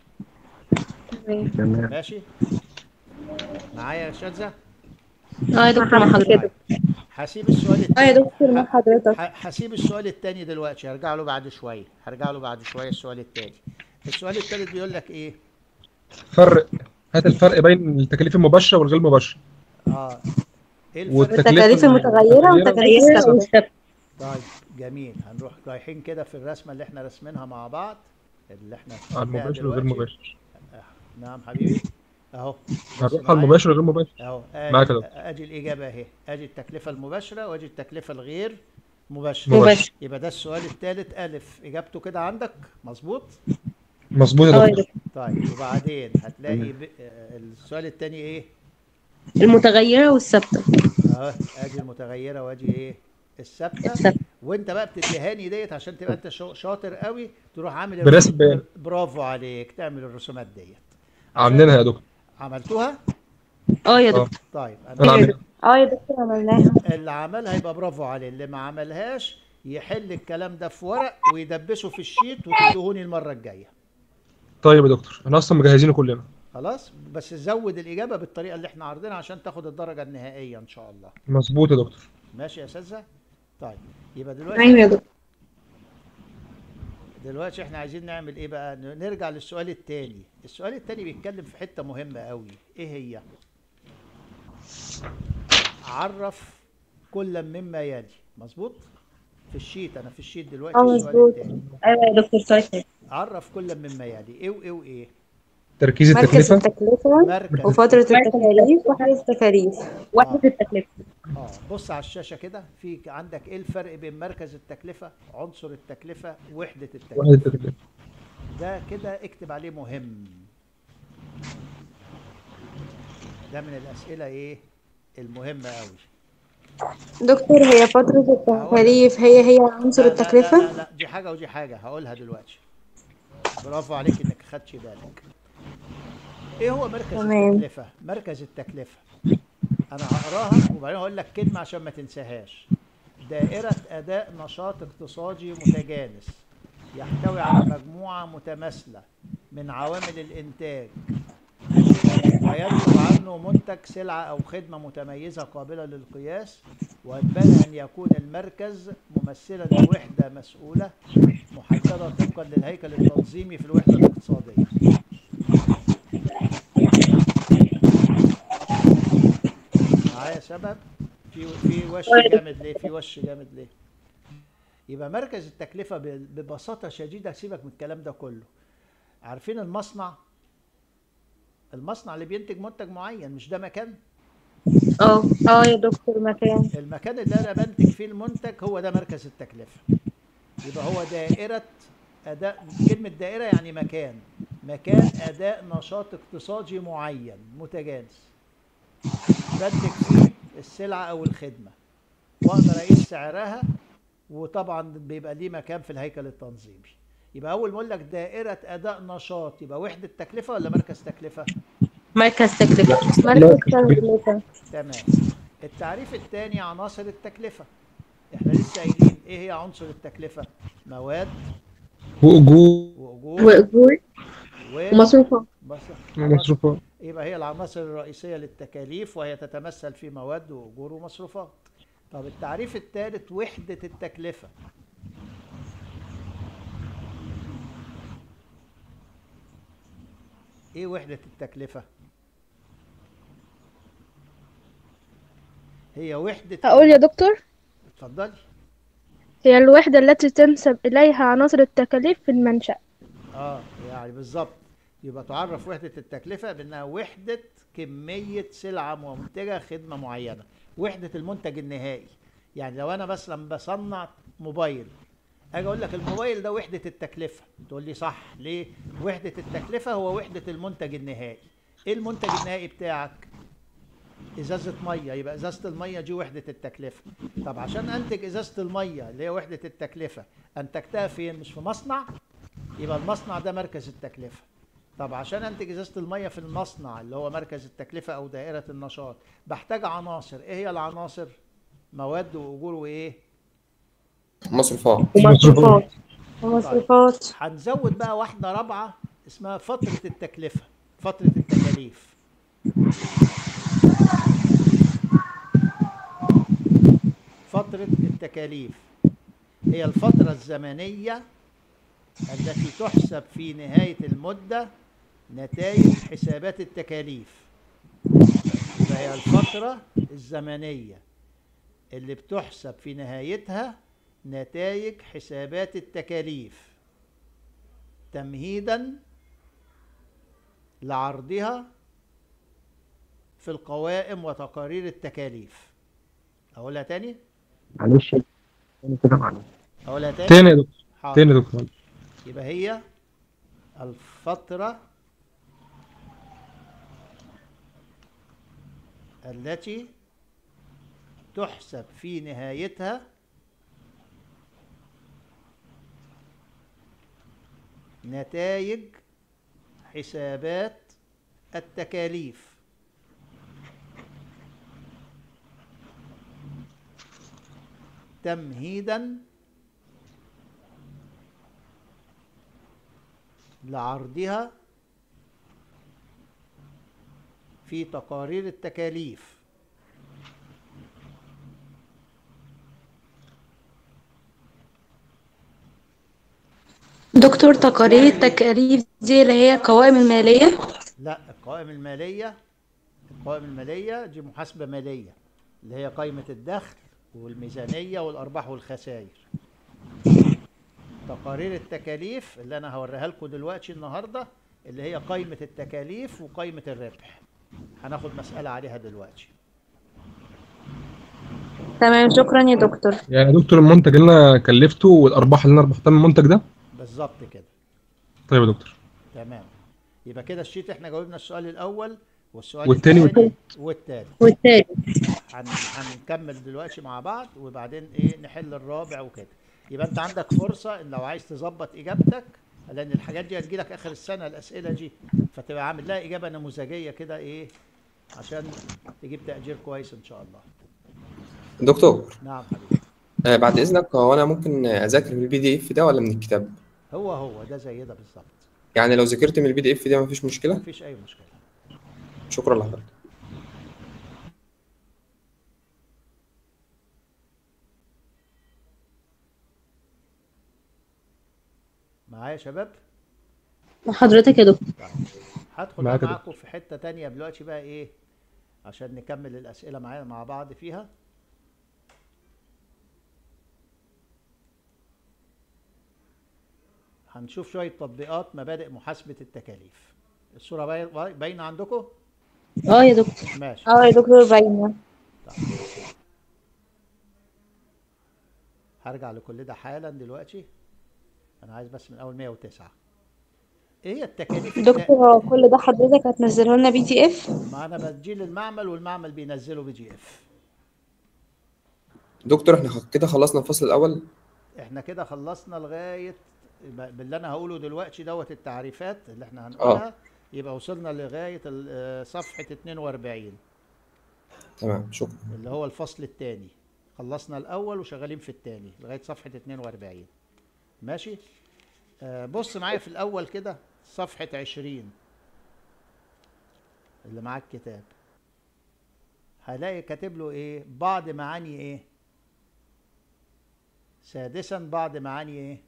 [SPEAKER 5] تمام
[SPEAKER 1] ماشي؟ معايا يا شاذة؟
[SPEAKER 2] اه يا دكتور مع حضرتك
[SPEAKER 1] طيب. هسيب السؤال
[SPEAKER 5] اه يا
[SPEAKER 1] التاني
[SPEAKER 5] دكتور مع حضرتك
[SPEAKER 1] ه- هسيب السؤال التاني دلوقتي هرجع له بعد شوية هرجع له بعد شوية السؤال التاني السؤال التالت بيقول لك إيه؟
[SPEAKER 3] فرق هات الفرق بين التكاليف المباشرة والغير مباشرة
[SPEAKER 1] آه إيه الفرق؟
[SPEAKER 3] والتكاليف
[SPEAKER 5] التكاليف المتغيرة والتكاليف الثابتة
[SPEAKER 1] طيب جميل هنروح رايحين كده في الرسمة اللي احنا رسمينها مع بعض اللي احنا
[SPEAKER 3] على
[SPEAKER 1] خدناها
[SPEAKER 3] المباشر والغير
[SPEAKER 1] دلوقتي.
[SPEAKER 3] مباشر
[SPEAKER 1] نعم حبيبي اهو بص
[SPEAKER 3] هنروح
[SPEAKER 1] معايا.
[SPEAKER 3] على المباشر والغير مباشر
[SPEAKER 1] اهو
[SPEAKER 3] معاك يا
[SPEAKER 1] ادي,
[SPEAKER 3] دكتور.
[SPEAKER 1] ادي الاجابه اهي ادي التكلفه المباشره وادي التكلفه الغير مباشره
[SPEAKER 3] مباشر
[SPEAKER 1] يبقى ده السؤال الثالث الف اجابته كده عندك مظبوط
[SPEAKER 3] مظبوط
[SPEAKER 5] اه
[SPEAKER 3] يا
[SPEAKER 5] يا
[SPEAKER 3] دكتور
[SPEAKER 5] دكتور
[SPEAKER 1] طيب وبعدين هتلاقي ب... آه، السؤال الثاني ايه
[SPEAKER 2] المتغيرة والثابتة
[SPEAKER 1] اهو ادي المتغيره وادي ايه الثابته
[SPEAKER 2] الثابتة
[SPEAKER 1] وانت بقى بتديهاني ديت عشان تبقى انت شو- شاطر قوي تروح عامل
[SPEAKER 3] برسم
[SPEAKER 1] الرسوم-
[SPEAKER 3] بيان.
[SPEAKER 1] برافو عليك تعمل الرسومات ديت عشان-
[SPEAKER 3] عاملينها يا دكتور
[SPEAKER 1] عملتوها
[SPEAKER 2] اه يا
[SPEAKER 3] اه
[SPEAKER 2] دكتور
[SPEAKER 1] طيب
[SPEAKER 3] انا
[SPEAKER 1] انا
[SPEAKER 3] عاملها
[SPEAKER 5] اه يا دكتور عملناها
[SPEAKER 1] اللي عملها يبقى برافو عليه اللي ما عملهاش يحل الكلام ده في ورق ويدبسه في الشيت وتدهوني المره الجايه
[SPEAKER 3] طيب يا دكتور احنا اصلا مجهزينه كلنا
[SPEAKER 1] خلاص بس زود الاجابه بالطريقه اللي احنا عارضينها عشان تاخد الدرجه النهائيه ان شاء الله
[SPEAKER 3] مظبوط يا دكتور
[SPEAKER 1] ماشي يا اساتذه طيب يبقى
[SPEAKER 5] ايوه
[SPEAKER 1] دلوقتي
[SPEAKER 5] يا دكتور
[SPEAKER 1] دلوقتي احنا عايزين نعمل ايه بقى ن- نرجع للسؤال التاني السؤال التاني بيتكلم في حته مهمه قوي ايه هي عرف كل مما يلي مظبوط في الشيت انا في الشيت دلوقتي
[SPEAKER 5] اه
[SPEAKER 1] السؤال
[SPEAKER 5] مظبوط.
[SPEAKER 1] التاني
[SPEAKER 2] ايوه يا دكتور طيب
[SPEAKER 1] عرف كل مما يلي ايه وايه وايه
[SPEAKER 3] تركيز
[SPEAKER 5] مركز
[SPEAKER 3] التكلفة
[SPEAKER 5] التكلفة
[SPEAKER 1] مركز
[SPEAKER 5] وفترة التكاليف وحدة التكاليف
[SPEAKER 2] وحدة التكلفة
[SPEAKER 1] اه بص على الشاشه كده في عندك ايه الفرق بين مركز التكلفه عنصر التكلفه وحده التكلفه
[SPEAKER 3] وحدة التكلفة
[SPEAKER 1] ده كده اكتب عليه مهم ده من الاسئله ايه المهمه قوي
[SPEAKER 5] دكتور هي فترة التكاليف هي هي عنصر
[SPEAKER 1] لا- لا- لا,
[SPEAKER 5] التكلفة
[SPEAKER 1] لا, لا دي حاجه ودي حاجه هقولها دلوقتي برافو عليك انك خدتش بالك ايه هو مركز
[SPEAKER 5] تمام.
[SPEAKER 1] التكلفه مركز التكلفه انا هقراها وبعدين هقول لك كلمه عشان ما تنساهاش دائره اداء نشاط اقتصادي متجانس يحتوي على مجموعه متماثله من عوامل الانتاج وينتج عنه منتج سلعة أو خدمة متميزة قابلة للقياس وينبغي أن يكون المركز ممثلا لوحدة مسؤولة محددة طبقا للهيكل التنظيمي في الوحدة الاقتصادية معايا سبب في في وش جامد ليه في وش جامد ليه يبقى مركز التكلفة ب- ببساطة شديدة سيبك من الكلام ده كله عارفين المصنع المصنع اللي بينتج منتج معين مش ده مكان
[SPEAKER 2] اه
[SPEAKER 5] اه يا دكتور مكان
[SPEAKER 1] المكان اللي انا بنتج فيه المنتج هو ده مركز التكلفه يبقى هو دائرة أداء كلمة دائرة يعني مكان مكان أداء نشاط اقتصادي معين متجانس بنتج فيه السلعة أو الخدمة وأقدر أقيس سعرها وطبعا بيبقى ليه مكان في الهيكل التنظيمي يبقى أول ما أقول لك دائرة أداء نشاط يبقى وحدة تكلفة ولا مركز تكلفة؟
[SPEAKER 2] مركز تكلفة
[SPEAKER 5] مركز تكلفة
[SPEAKER 1] تمام التعريف الثاني عناصر التكلفة احنا لسه قايلين ايه هي عنصر التكلفة مواد
[SPEAKER 3] واجور
[SPEAKER 1] واجور
[SPEAKER 5] وأجور
[SPEAKER 1] و
[SPEAKER 5] ومصروفات
[SPEAKER 1] بس- عناصر-
[SPEAKER 3] ومصروفات
[SPEAKER 1] يبقى هي العناصر الرئيسية للتكاليف وهي تتمثل في مواد وأجور ومصروفات طب التعريف الثالث وحدة التكلفة ايه وحدة التكلفة؟ هي وحدة
[SPEAKER 6] أقول يا دكتور
[SPEAKER 1] اتفضلي
[SPEAKER 6] هي الوحدة التي تنسب إليها عناصر التكاليف في المنشأ
[SPEAKER 1] اه يعني بالظبط يبقى تعرف وحدة التكلفة بأنها وحدة كمية سلعة منتجة خدمة معينة وحدة المنتج النهائي يعني لو أنا مثلا بصنع موبايل أجي أقول لك الموبايل ده وحدة التكلفة تقول لي صح ليه؟ وحدة التكلفة هو وحدة المنتج النهائي إيه المنتج النهائي بتاعك؟ ازازه ميه يبقى ازازه الميه دي وحده التكلفه طب عشان انتج ازازه الميه اللي هي وحده التكلفه انتجتها فين مش في مصنع يبقى المصنع ده مركز التكلفه طب عشان انتج ازازه الميه في المصنع اللي هو مركز التكلفه او دائره النشاط بحتاج عناصر ايه هي العناصر مواد واجور وايه
[SPEAKER 7] مصروفات
[SPEAKER 5] ومصروفات ومصروفات
[SPEAKER 1] هنزود بقى واحده رابعه اسمها فتره التكلفه فتره التكاليف فترة التكاليف هي الفترة الزمنية التي تحسب في نهاية المدة نتائج حسابات التكاليف يبقى هي الفترة الزمنية اللي بتحسب في نهايتها نتائج حسابات التكاليف تمهيدا لعرضها في القوائم وتقارير التكاليف اقولها تاني
[SPEAKER 8] معلش تاني كده معلش
[SPEAKER 1] اقولها تاني
[SPEAKER 3] تاني يا دكتور
[SPEAKER 1] حاضر.
[SPEAKER 3] تاني يا دكتور
[SPEAKER 1] يبقى هي الفترة التي تحسب في نهايتها نتائج حسابات التكاليف تمهيدا لعرضها في تقارير التكاليف
[SPEAKER 2] دكتور تقارير التكاليف دي اللي هي القوائم المالية
[SPEAKER 1] لا القوائم المالية القوائم المالية دي محاسبة مالية اللي هي قائمة الدخل والميزانية والأرباح والخسائر تقارير التكاليف اللي أنا هوريها لكم دلوقتي النهاردة اللي هي قائمة التكاليف وقائمة الربح هناخد مسألة عليها دلوقتي
[SPEAKER 2] تمام شكرا يا دكتور
[SPEAKER 3] يعني يا دكتور المنتج اللي انا كلفته والارباح اللي انا ربحتها من المنتج ده
[SPEAKER 1] بالظبط كده
[SPEAKER 3] طيب يا دكتور
[SPEAKER 1] تمام يبقى كده الشيت احنا جاوبنا السؤال الأول والسؤال
[SPEAKER 3] والتاني
[SPEAKER 1] الثاني والتالت
[SPEAKER 2] والتالت
[SPEAKER 1] هن... هنكمل دلوقتي مع بعض وبعدين ايه نحل الرابع وكده يبقى انت عندك فرصه ان لو عايز تظبط اجابتك لان الحاجات دي هتجيلك اخر السنه الاسئله دي فتبقى عامل لها اجابه نموذجيه كده ايه عشان تجيب تقدير كويس ان شاء الله
[SPEAKER 7] دكتور
[SPEAKER 1] نعم حبيبي
[SPEAKER 7] آه، بعد اذنك هو انا ممكن اذاكر من البي دي اف ده ولا من الكتاب
[SPEAKER 1] هو هو ده زي ده بالظبط
[SPEAKER 7] يعني لو ذاكرت من البي دي اف ده مفيش مشكله
[SPEAKER 1] مفيش اي مشكله
[SPEAKER 7] شكرا لحضرتك
[SPEAKER 1] معايا يا شباب
[SPEAKER 2] مع حضرتك يا دكتور
[SPEAKER 1] هدخل
[SPEAKER 3] معاك يا
[SPEAKER 1] معاكم في حته تانية دلوقتي بقى ايه عشان نكمل الاسئله معانا مع بعض فيها هنشوف شويه تطبيقات مبادئ محاسبه التكاليف الصوره باي- باينه عندكم
[SPEAKER 2] اه يا دكتور
[SPEAKER 1] ماشي
[SPEAKER 5] اه يا دكتور باينة
[SPEAKER 1] هرجع لكل ده حالا دلوقتي انا عايز بس من اول 109 ايه هي التكاليف التق-
[SPEAKER 5] دكتور هو كل ده حضرتك هتنزله لنا بي تي اف
[SPEAKER 1] ما انا بدي للمعمل والمعمل بينزله بي جي اف
[SPEAKER 7] دكتور احنا خ- كده خلصنا الفصل الاول
[SPEAKER 1] احنا كده خلصنا لغايه ب- باللي انا هقوله دلوقتي دوت التعريفات اللي احنا هنقولها يبقى وصلنا لغايه ال- آه، صفحه 42
[SPEAKER 7] تمام شكرا
[SPEAKER 1] اللي هو الفصل الثاني خلصنا الاول وشغالين في الثاني لغايه صفحه 42 ماشي آه بص معايا في الاول كده صفحه 20 اللي معاك كتاب هلاقي كاتب له ايه بعض معاني ايه سادسا بعض معاني ايه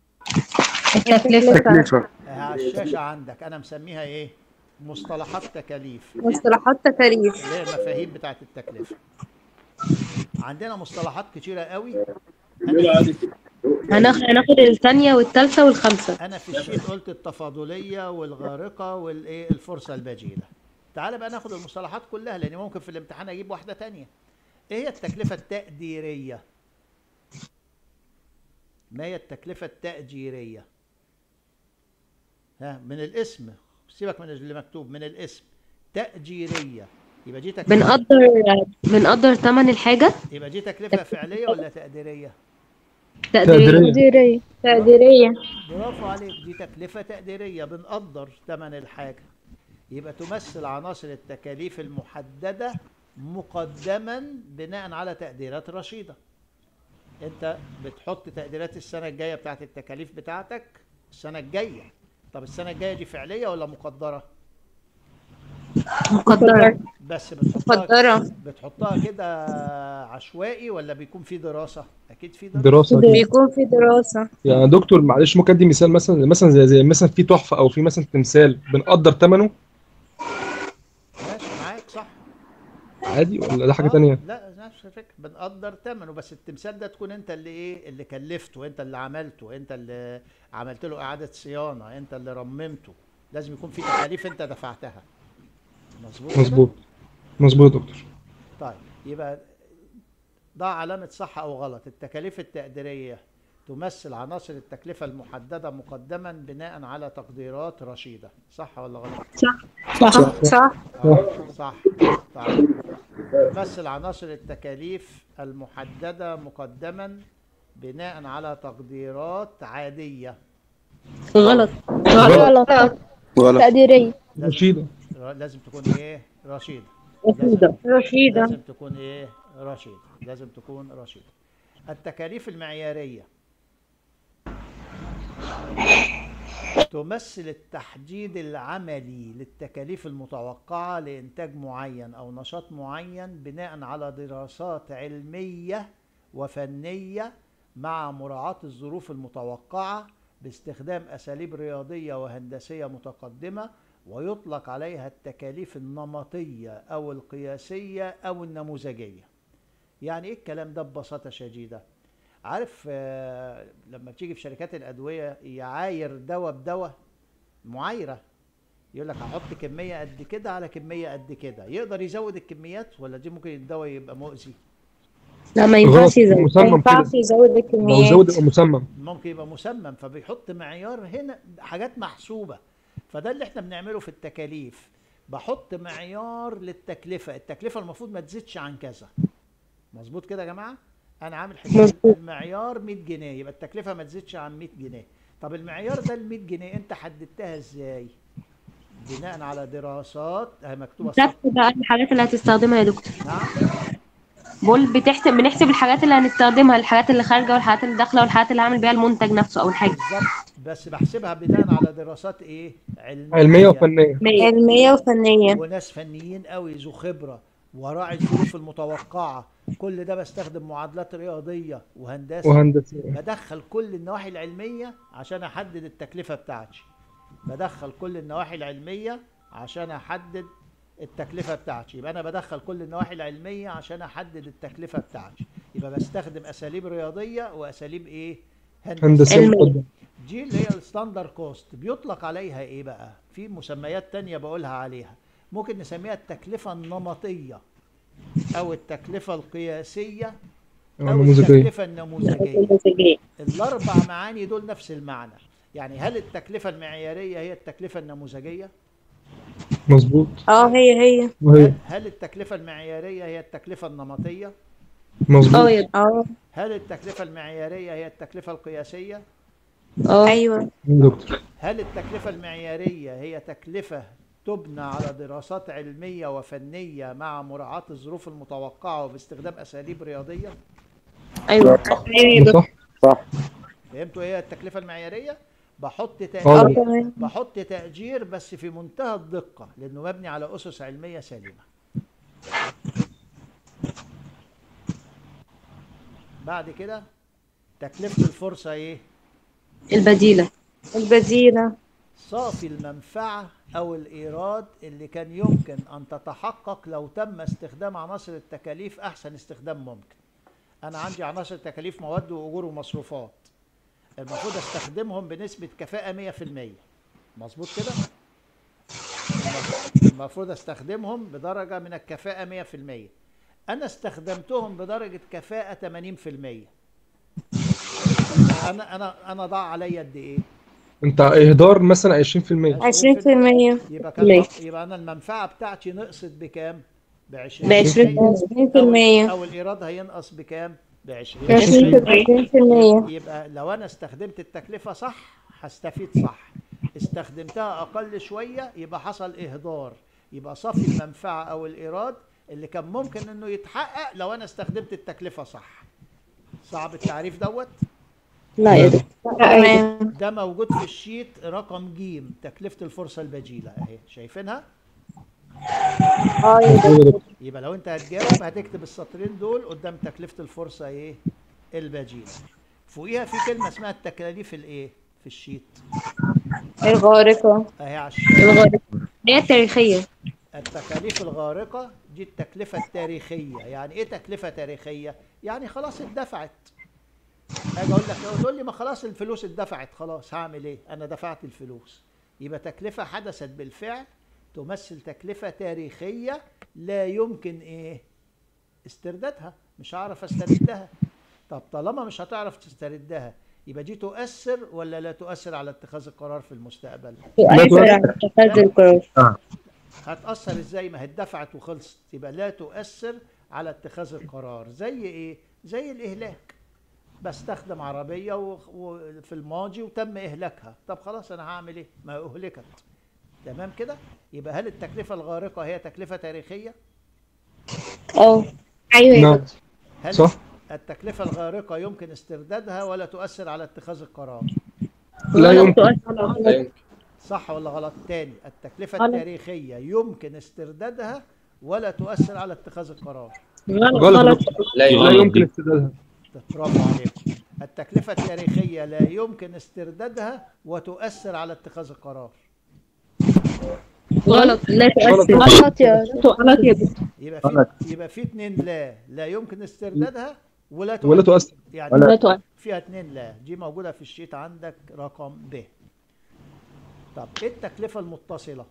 [SPEAKER 2] تكلفة
[SPEAKER 1] آه، على الشاشه عندك انا مسميها ايه مصطلحات تكاليف
[SPEAKER 5] مصطلحات تكاليف
[SPEAKER 1] اللي هي المفاهيم بتاعت التكلفة عندنا مصطلحات كتيرة قوي أنا,
[SPEAKER 2] هناخد هناخد الثانية والثالثة والخامسة
[SPEAKER 1] أنا في الشيت قلت التفاضلية والغارقة والإيه الفرصة البديلة تعال بقى ناخد المصطلحات كلها لأن ممكن في الامتحان أجيب واحدة تانية إيه هي التكلفة التقديرية ما هي التكلفة التأجيرية ها من الاسم سيبك من اللي مكتوب من الاسم تأجيرية يبقى دي تكلفة
[SPEAKER 2] بنقدر بنقدر ثمن الحاجة
[SPEAKER 1] يبقى دي تكلفة فعلية ولا تقديرية؟
[SPEAKER 2] تقديرية
[SPEAKER 3] تقديرية
[SPEAKER 6] تقديرية
[SPEAKER 5] تقديرية
[SPEAKER 1] برافو عليك دي تكلفة تقديرية بنقدر ثمن الحاجة يبقى تمثل عناصر التكاليف المحددة مقدما بناء على تقديرات رشيدة انت بتحط تقديرات السنة الجاية بتاعت التكاليف بتاعتك السنة الجاية طب السنة الجاية دي فعلية ولا مقدرة
[SPEAKER 2] مقدرة
[SPEAKER 1] بس بتحطها
[SPEAKER 5] مقدرة
[SPEAKER 1] بتحطها كده عشوائي ولا بيكون في دراسة اكيد في دراسة
[SPEAKER 3] دراسة أكيد.
[SPEAKER 5] بيكون في دراسة
[SPEAKER 3] يعني دكتور معلش ممكن ادي مثال مثلا مثلا زي زي مثلا في تحفة او في مثلا تمثال بنقدر ثمنه
[SPEAKER 1] ماشي معاك صح
[SPEAKER 3] عادي ولا ده حاجة
[SPEAKER 1] آه،
[SPEAKER 3] تانية؟
[SPEAKER 1] لا نفس الفكره بنقدر ثمنه بس التمثال ده تكون انت اللي ايه اللي كلفته انت اللي عملته انت اللي عملت له اعاده صيانه انت اللي رممته لازم يكون في تكاليف انت دفعتها مظبوط كده؟
[SPEAKER 3] مظبوط مظبوط يا دكتور
[SPEAKER 1] طيب يبقى ضع علامه صح او غلط التكاليف التقديريه تمثل عناصر التكلفه المحدده مقدما بناء على تقديرات رشيده صح ولا غلط
[SPEAKER 5] صح صح
[SPEAKER 1] آه، صح طيب تمثل عناصر التكاليف المحددة مقدما بناء على تقديرات عادية
[SPEAKER 2] غلط
[SPEAKER 6] غلط
[SPEAKER 4] غلط
[SPEAKER 6] تقديرية
[SPEAKER 3] رشيدة
[SPEAKER 1] لازم تكون ايه رشيدة
[SPEAKER 2] رشيدة
[SPEAKER 5] رشيدة
[SPEAKER 1] لازم تكون ايه رشيدة لازم تكون رشيدة التكاليف المعيارية تمثل التحديد العملي للتكاليف المتوقعة لإنتاج معين أو نشاط معين بناء على دراسات علمية وفنية مع مراعاة الظروف المتوقعة باستخدام أساليب رياضية وهندسية متقدمة ويطلق عليها التكاليف النمطية أو القياسية أو النموذجية يعني إيه الكلام ده ببساطة شديدة عارف آه، لما بتيجي في شركات الأدوية يعاير دواء بدواء معايرة يقول لك هحط كمية قد كده على كمية قد كده يقدر يزود الكميات ولا دي ممكن الدواء يبقى مؤذي
[SPEAKER 2] لا ما
[SPEAKER 3] غلط
[SPEAKER 2] ينفعش يزود
[SPEAKER 5] ما
[SPEAKER 3] مسمم
[SPEAKER 5] ينفعش
[SPEAKER 3] كده
[SPEAKER 5] يزود
[SPEAKER 3] لو
[SPEAKER 5] الكميات
[SPEAKER 3] زود يبقى مسمم
[SPEAKER 1] ممكن يبقى مسمم فبيحط معيار هنا حاجات محسوبة فده اللي احنا بنعمله في التكاليف بحط معيار للتكلفة التكلفة المفروض ما تزيدش عن كذا مظبوط كده يا جماعة انا عامل حساب
[SPEAKER 2] مظبوط.
[SPEAKER 1] المعيار 100 جنيه يبقى التكلفة ما تزيدش عن 100 جنيه طب المعيار ده ال 100 جنيه انت حددتها ازاي بناء على دراسات اهي مكتوبة صح
[SPEAKER 2] بتحسب بقى الحاجات اللي هتستخدمها يا دكتور
[SPEAKER 1] نعم
[SPEAKER 2] بقول بتحسب بنحسب الحاجات اللي هنستخدمها الحاجات اللي خارجة والحاجات اللي داخلة والحاجات اللي هعمل بيها المنتج نفسه أو الحاجة
[SPEAKER 1] بالظبط بس بحسبها بناء على دراسات ايه علمية
[SPEAKER 3] علمية وفنية
[SPEAKER 5] علمية وفنية
[SPEAKER 1] وناس فنيين قوي ذو خبره وراعي الظروف المتوقعه كل ده بستخدم معادلات رياضيه وهندسه
[SPEAKER 3] وهندسة
[SPEAKER 1] بدخل كل النواحي العلميه عشان احدد التكلفه بتاعتي بدخل كل النواحي العلميه عشان احدد التكلفه بتاعتي يبقى انا بدخل كل النواحي العلميه عشان احدد التكلفه بتاعتي يبقى بستخدم اساليب رياضيه واساليب ايه
[SPEAKER 3] هندسة
[SPEAKER 2] علمية.
[SPEAKER 3] مقدمة
[SPEAKER 1] دي اللي هي الستاندر كوست بيطلق عليها ايه بقى في مسميات تانية بقولها عليها ممكن نسميها التكلفة النمطية او التكلفة القياسية
[SPEAKER 3] آه،
[SPEAKER 1] او
[SPEAKER 3] نموذجية
[SPEAKER 1] التكلفه النموذجيه الاربع معاني دول نفس المعنى يعني هل التكلفه المعياريه هي التكلفه النموذجيه
[SPEAKER 3] مظبوط
[SPEAKER 5] اه هي هي
[SPEAKER 3] وهي
[SPEAKER 1] هل, هل التكلفه المعياريه هي التكلفه النمطيه
[SPEAKER 3] مظبوط
[SPEAKER 2] اه يا
[SPEAKER 5] اه
[SPEAKER 1] هل التكلفه المعياريه هي التكلفه القياسيه
[SPEAKER 2] اه
[SPEAKER 5] ايوه
[SPEAKER 3] يا دكتور
[SPEAKER 1] هل التكلفة المعيارية هي تكلفة تبنى على دراسات علمية وفنية مع مراعاة الظروف المتوقعة وباستخدام أساليب رياضية؟
[SPEAKER 2] ايوه
[SPEAKER 5] ايوه
[SPEAKER 3] صح
[SPEAKER 4] صح
[SPEAKER 1] فهمتوا إيه التكلفة المعيارية؟ بحط
[SPEAKER 3] اه
[SPEAKER 1] تأجير
[SPEAKER 5] تمام
[SPEAKER 1] بحط تأجير بس في منتهى الدقة لأنه مبني على أسس علمية سليمة. بعد كده تكلفة الفرصة إيه؟
[SPEAKER 2] البديلة
[SPEAKER 5] البديلة
[SPEAKER 1] صافي المنفعة أو الإيراد اللي كان يمكن أن تتحقق لو تم استخدام عناصر التكاليف أحسن استخدام ممكن. أنا عندي عناصر تكاليف مواد وأجور ومصروفات. المفروض أستخدمهم بنسبة كفاءة 100%. مظبوط كده؟ المفروض أستخدمهم بدرجة من الكفاءة 100%. أنا استخدمتهم بدرجة كفاءة 80%. أنا أنا أنا ضاع عليا قد إيه؟
[SPEAKER 3] انت اهدار مثلا 20%
[SPEAKER 5] 20%
[SPEAKER 1] يبقى كان
[SPEAKER 2] ماشي.
[SPEAKER 1] يبقى انا المنفعه بتاعتي نقصت بكام؟ ب 20%
[SPEAKER 2] ب 20.
[SPEAKER 5] 20%
[SPEAKER 1] او الايراد هينقص بكام؟ ب 20%
[SPEAKER 5] 20%
[SPEAKER 1] يبقى لو انا استخدمت التكلفه صح هستفيد صح استخدمتها اقل شويه يبقى حصل اهدار يبقى صافي المنفعه او الايراد اللي كان ممكن انه يتحقق لو انا استخدمت التكلفه صح صعب التعريف دوت
[SPEAKER 2] لا يا دكتور
[SPEAKER 5] تمام
[SPEAKER 1] ده موجود في الشيت رقم ج تكلفه الفرصه البديله اهي شايفينها
[SPEAKER 5] اه يا دكتور.
[SPEAKER 1] يبقى لو انت هتجاوب هتكتب السطرين دول قدام تكلفة الفرصة ايه البديلة فوقيها في كلمة اسمها التكاليف الايه في الشيت
[SPEAKER 5] الغارقة
[SPEAKER 1] اهي على الشيت
[SPEAKER 2] الغريب هي التاريخية
[SPEAKER 1] التكاليف الغارقة دي التكلفة التاريخية يعني ايه تكلفة تاريخية يعني خلاص اتدفعت اجي اقول لك تقول لي ما خلاص الفلوس اتدفعت خلاص هعمل ايه انا دفعت الفلوس يبقى تكلفة حدثت بالفعل تمثل تكلفة تاريخية لا يمكن ايه استردادها مش هعرف استردها طب طالما مش هتعرف تستردها يبقى دي تؤثر ولا لا تؤثر على اتخاذ القرار في المستقبل
[SPEAKER 2] تؤثر على اتخاذ القرار
[SPEAKER 1] هتأثر ازاي ما هي اتدفعت وخلصت يبقى لا تؤثر على اتخاذ القرار زي ايه زي الاهلاك بستخدم عربية و- وفي الماضي وتم اهلاكها طب خلاص انا هعمل ايه ما هي اهلكت تمام كده يبقى هل التكلفة الغارقة هي تكلفة تاريخية
[SPEAKER 2] اه
[SPEAKER 5] ايوه يا
[SPEAKER 3] نعم
[SPEAKER 5] دكتور
[SPEAKER 1] هل
[SPEAKER 3] صح
[SPEAKER 1] التكلفة الغارقة يمكن استردادها ولا تؤثر على اتخاذ القرار
[SPEAKER 3] لا يمكن
[SPEAKER 2] تؤثر
[SPEAKER 7] لا يمكن
[SPEAKER 1] صح ولا غلط تاني التكلفة
[SPEAKER 2] غلط.
[SPEAKER 1] التاريخية يمكن استردادها ولا تؤثر على اتخاذ القرار
[SPEAKER 2] غلط
[SPEAKER 3] غلط
[SPEAKER 2] غلط
[SPEAKER 7] لا
[SPEAKER 3] لا
[SPEAKER 7] يمكن
[SPEAKER 3] يمكن استردادها
[SPEAKER 1] برافو عليكم التكلفة التاريخية لا يمكن استردادها وتؤثر على اتخاذ القرار
[SPEAKER 2] غلط لا تؤثر
[SPEAKER 6] غلط يا دكتور.
[SPEAKER 2] غلط يا دكتور
[SPEAKER 1] يبقى
[SPEAKER 8] غلط.
[SPEAKER 1] في يبقى في اتنين لا لا يمكن استردادها ولا
[SPEAKER 3] ولا
[SPEAKER 1] تؤثر
[SPEAKER 3] تؤثر
[SPEAKER 1] يعني
[SPEAKER 2] لا تؤثر
[SPEAKER 1] فيها اتنين لا دي موجودة في الشيت عندك رقم ب طب ايه التكلفة المتصلة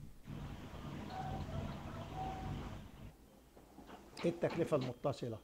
[SPEAKER 1] ايه التكلفة المتصلة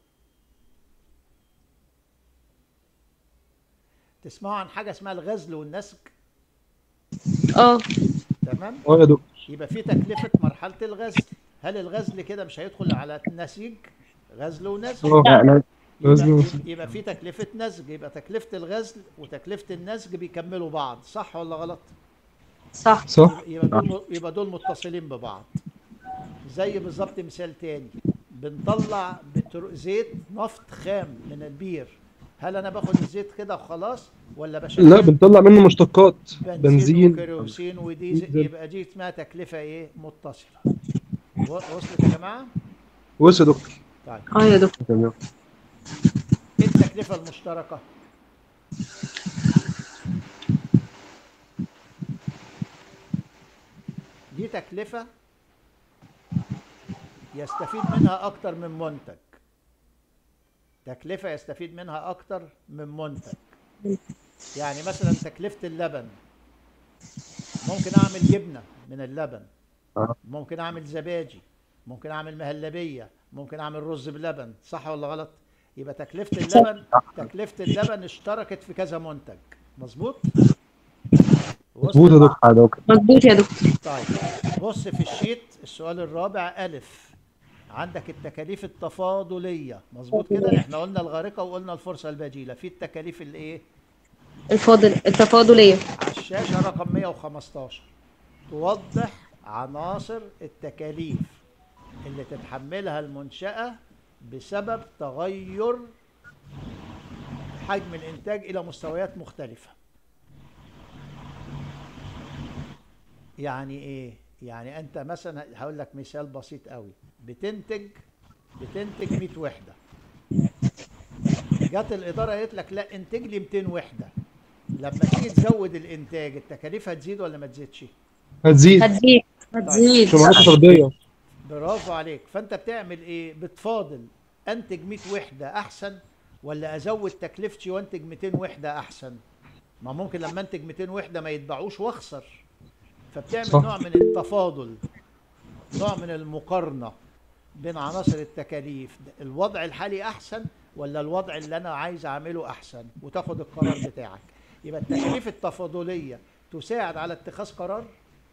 [SPEAKER 1] تسمعوا عن حاجة اسمها الغزل والنسج
[SPEAKER 2] اه
[SPEAKER 1] تمام
[SPEAKER 3] اه يا دكتور
[SPEAKER 1] يبقى في تكلفة مرحلة الغزل هل الغزل كده مش هيدخل على النسيج غزل ونسج
[SPEAKER 3] اه
[SPEAKER 8] لا لا
[SPEAKER 3] غزل
[SPEAKER 1] يبقى,
[SPEAKER 3] ونسج.
[SPEAKER 1] يبقى في تكلفة نسج يبقى تكلفة الغزل وتكلفة النسج بيكملوا بعض صح ولا غلط؟
[SPEAKER 2] صح
[SPEAKER 3] صح
[SPEAKER 1] يبقى دول يبقى دول متصلين ببعض زي بالظبط مثال تاني بنطلع بتر... زيت نفط خام من البير هل انا باخد الزيت كده وخلاص ولا بشغل
[SPEAKER 3] لا بنطلع منه مشتقات بنزين
[SPEAKER 1] وكيروسين وديزل
[SPEAKER 3] ديزل.
[SPEAKER 1] يبقى دي اسمها تكلفة ايه متصلة و- وصلت يا جماعة؟
[SPEAKER 3] بص يا دكتور
[SPEAKER 1] طيب
[SPEAKER 2] اه يا دكتور
[SPEAKER 1] ايه التكلفة المشتركة؟ دي تكلفة يستفيد منها أكتر من منتج تكلفة يستفيد منها أكتر من منتج يعني مثلا تكلفة اللبن ممكن أعمل جبنة من اللبن
[SPEAKER 8] آه.
[SPEAKER 1] ممكن أعمل زبادي ممكن أعمل مهلبية ممكن أعمل رز بلبن صح ولا غلط يبقى تكلفه اللبن تكلفه اللبن اشتركت في كذا منتج مظبوط
[SPEAKER 3] مظبوط يا دكتور
[SPEAKER 8] صح يا دكتور
[SPEAKER 2] مظبوط يا دكتور
[SPEAKER 1] طيب بص في الشيت السؤال الرابع ألف عندك التكاليف التفاضلية مظبوط كده احنا قلنا الغارقة وقلنا الفرصة البديلة في التكاليف الايه
[SPEAKER 2] الفاضل التفاضلية
[SPEAKER 1] على الشاشة رقم 115 توضح عناصر التكاليف اللي تتحملها المنشأة بسبب تغير حجم الإنتاج إلى مستويات مختلفة يعني إيه؟ يعني أنت مثلا هقول لك مثال بسيط قوي بتنتج بتنتج 100 وحدة جت الإدارة قالت لك لا انتج لي 200 وحدة لما تيجي تزود الإنتاج التكاليف هتزيد ولا ما تزيدش؟
[SPEAKER 3] هتزيد
[SPEAKER 2] هتزيد هتزيد
[SPEAKER 3] عشان معاك فرديه
[SPEAKER 1] برافو عليك فانت بتعمل ايه بتفاضل انتج 100 وحده احسن ولا ازود تكلفتي وانتج 200 وحده احسن ما ممكن لما انتج 200 وحده ما يتباعوش واخسر فبتعمل
[SPEAKER 3] صح.
[SPEAKER 1] نوع من التفاضل نوع من المقارنه بين عناصر التكاليف الوضع الحالي احسن ولا الوضع اللي انا عايز اعمله احسن وتاخد القرار بتاعك يبقى التكاليف التفاضليه تساعد على اتخاذ قرار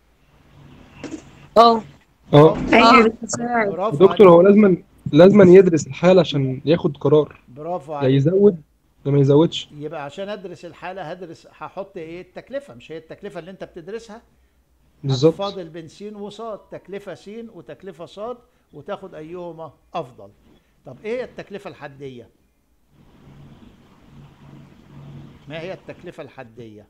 [SPEAKER 2] اه
[SPEAKER 3] اه
[SPEAKER 2] ايوه بتساعد
[SPEAKER 1] برافو
[SPEAKER 3] دكتور
[SPEAKER 1] عليك
[SPEAKER 3] هو لازما لازما يدرس الحاله عشان ياخد قرار
[SPEAKER 1] برافو
[SPEAKER 3] يا
[SPEAKER 1] عليك
[SPEAKER 3] يزود يا ما يزودش
[SPEAKER 1] يبقى عشان ادرس الحاله هدرس هحط ايه التكلفه مش هي التكلفه اللي انت بتدرسها
[SPEAKER 3] بالظبط
[SPEAKER 1] فاضل بين س وصاد تكلفه س وتكلفه صاد وتاخد ايهما افضل طب ايه هي التكلفه الحديه ما هي التكلفه الحديه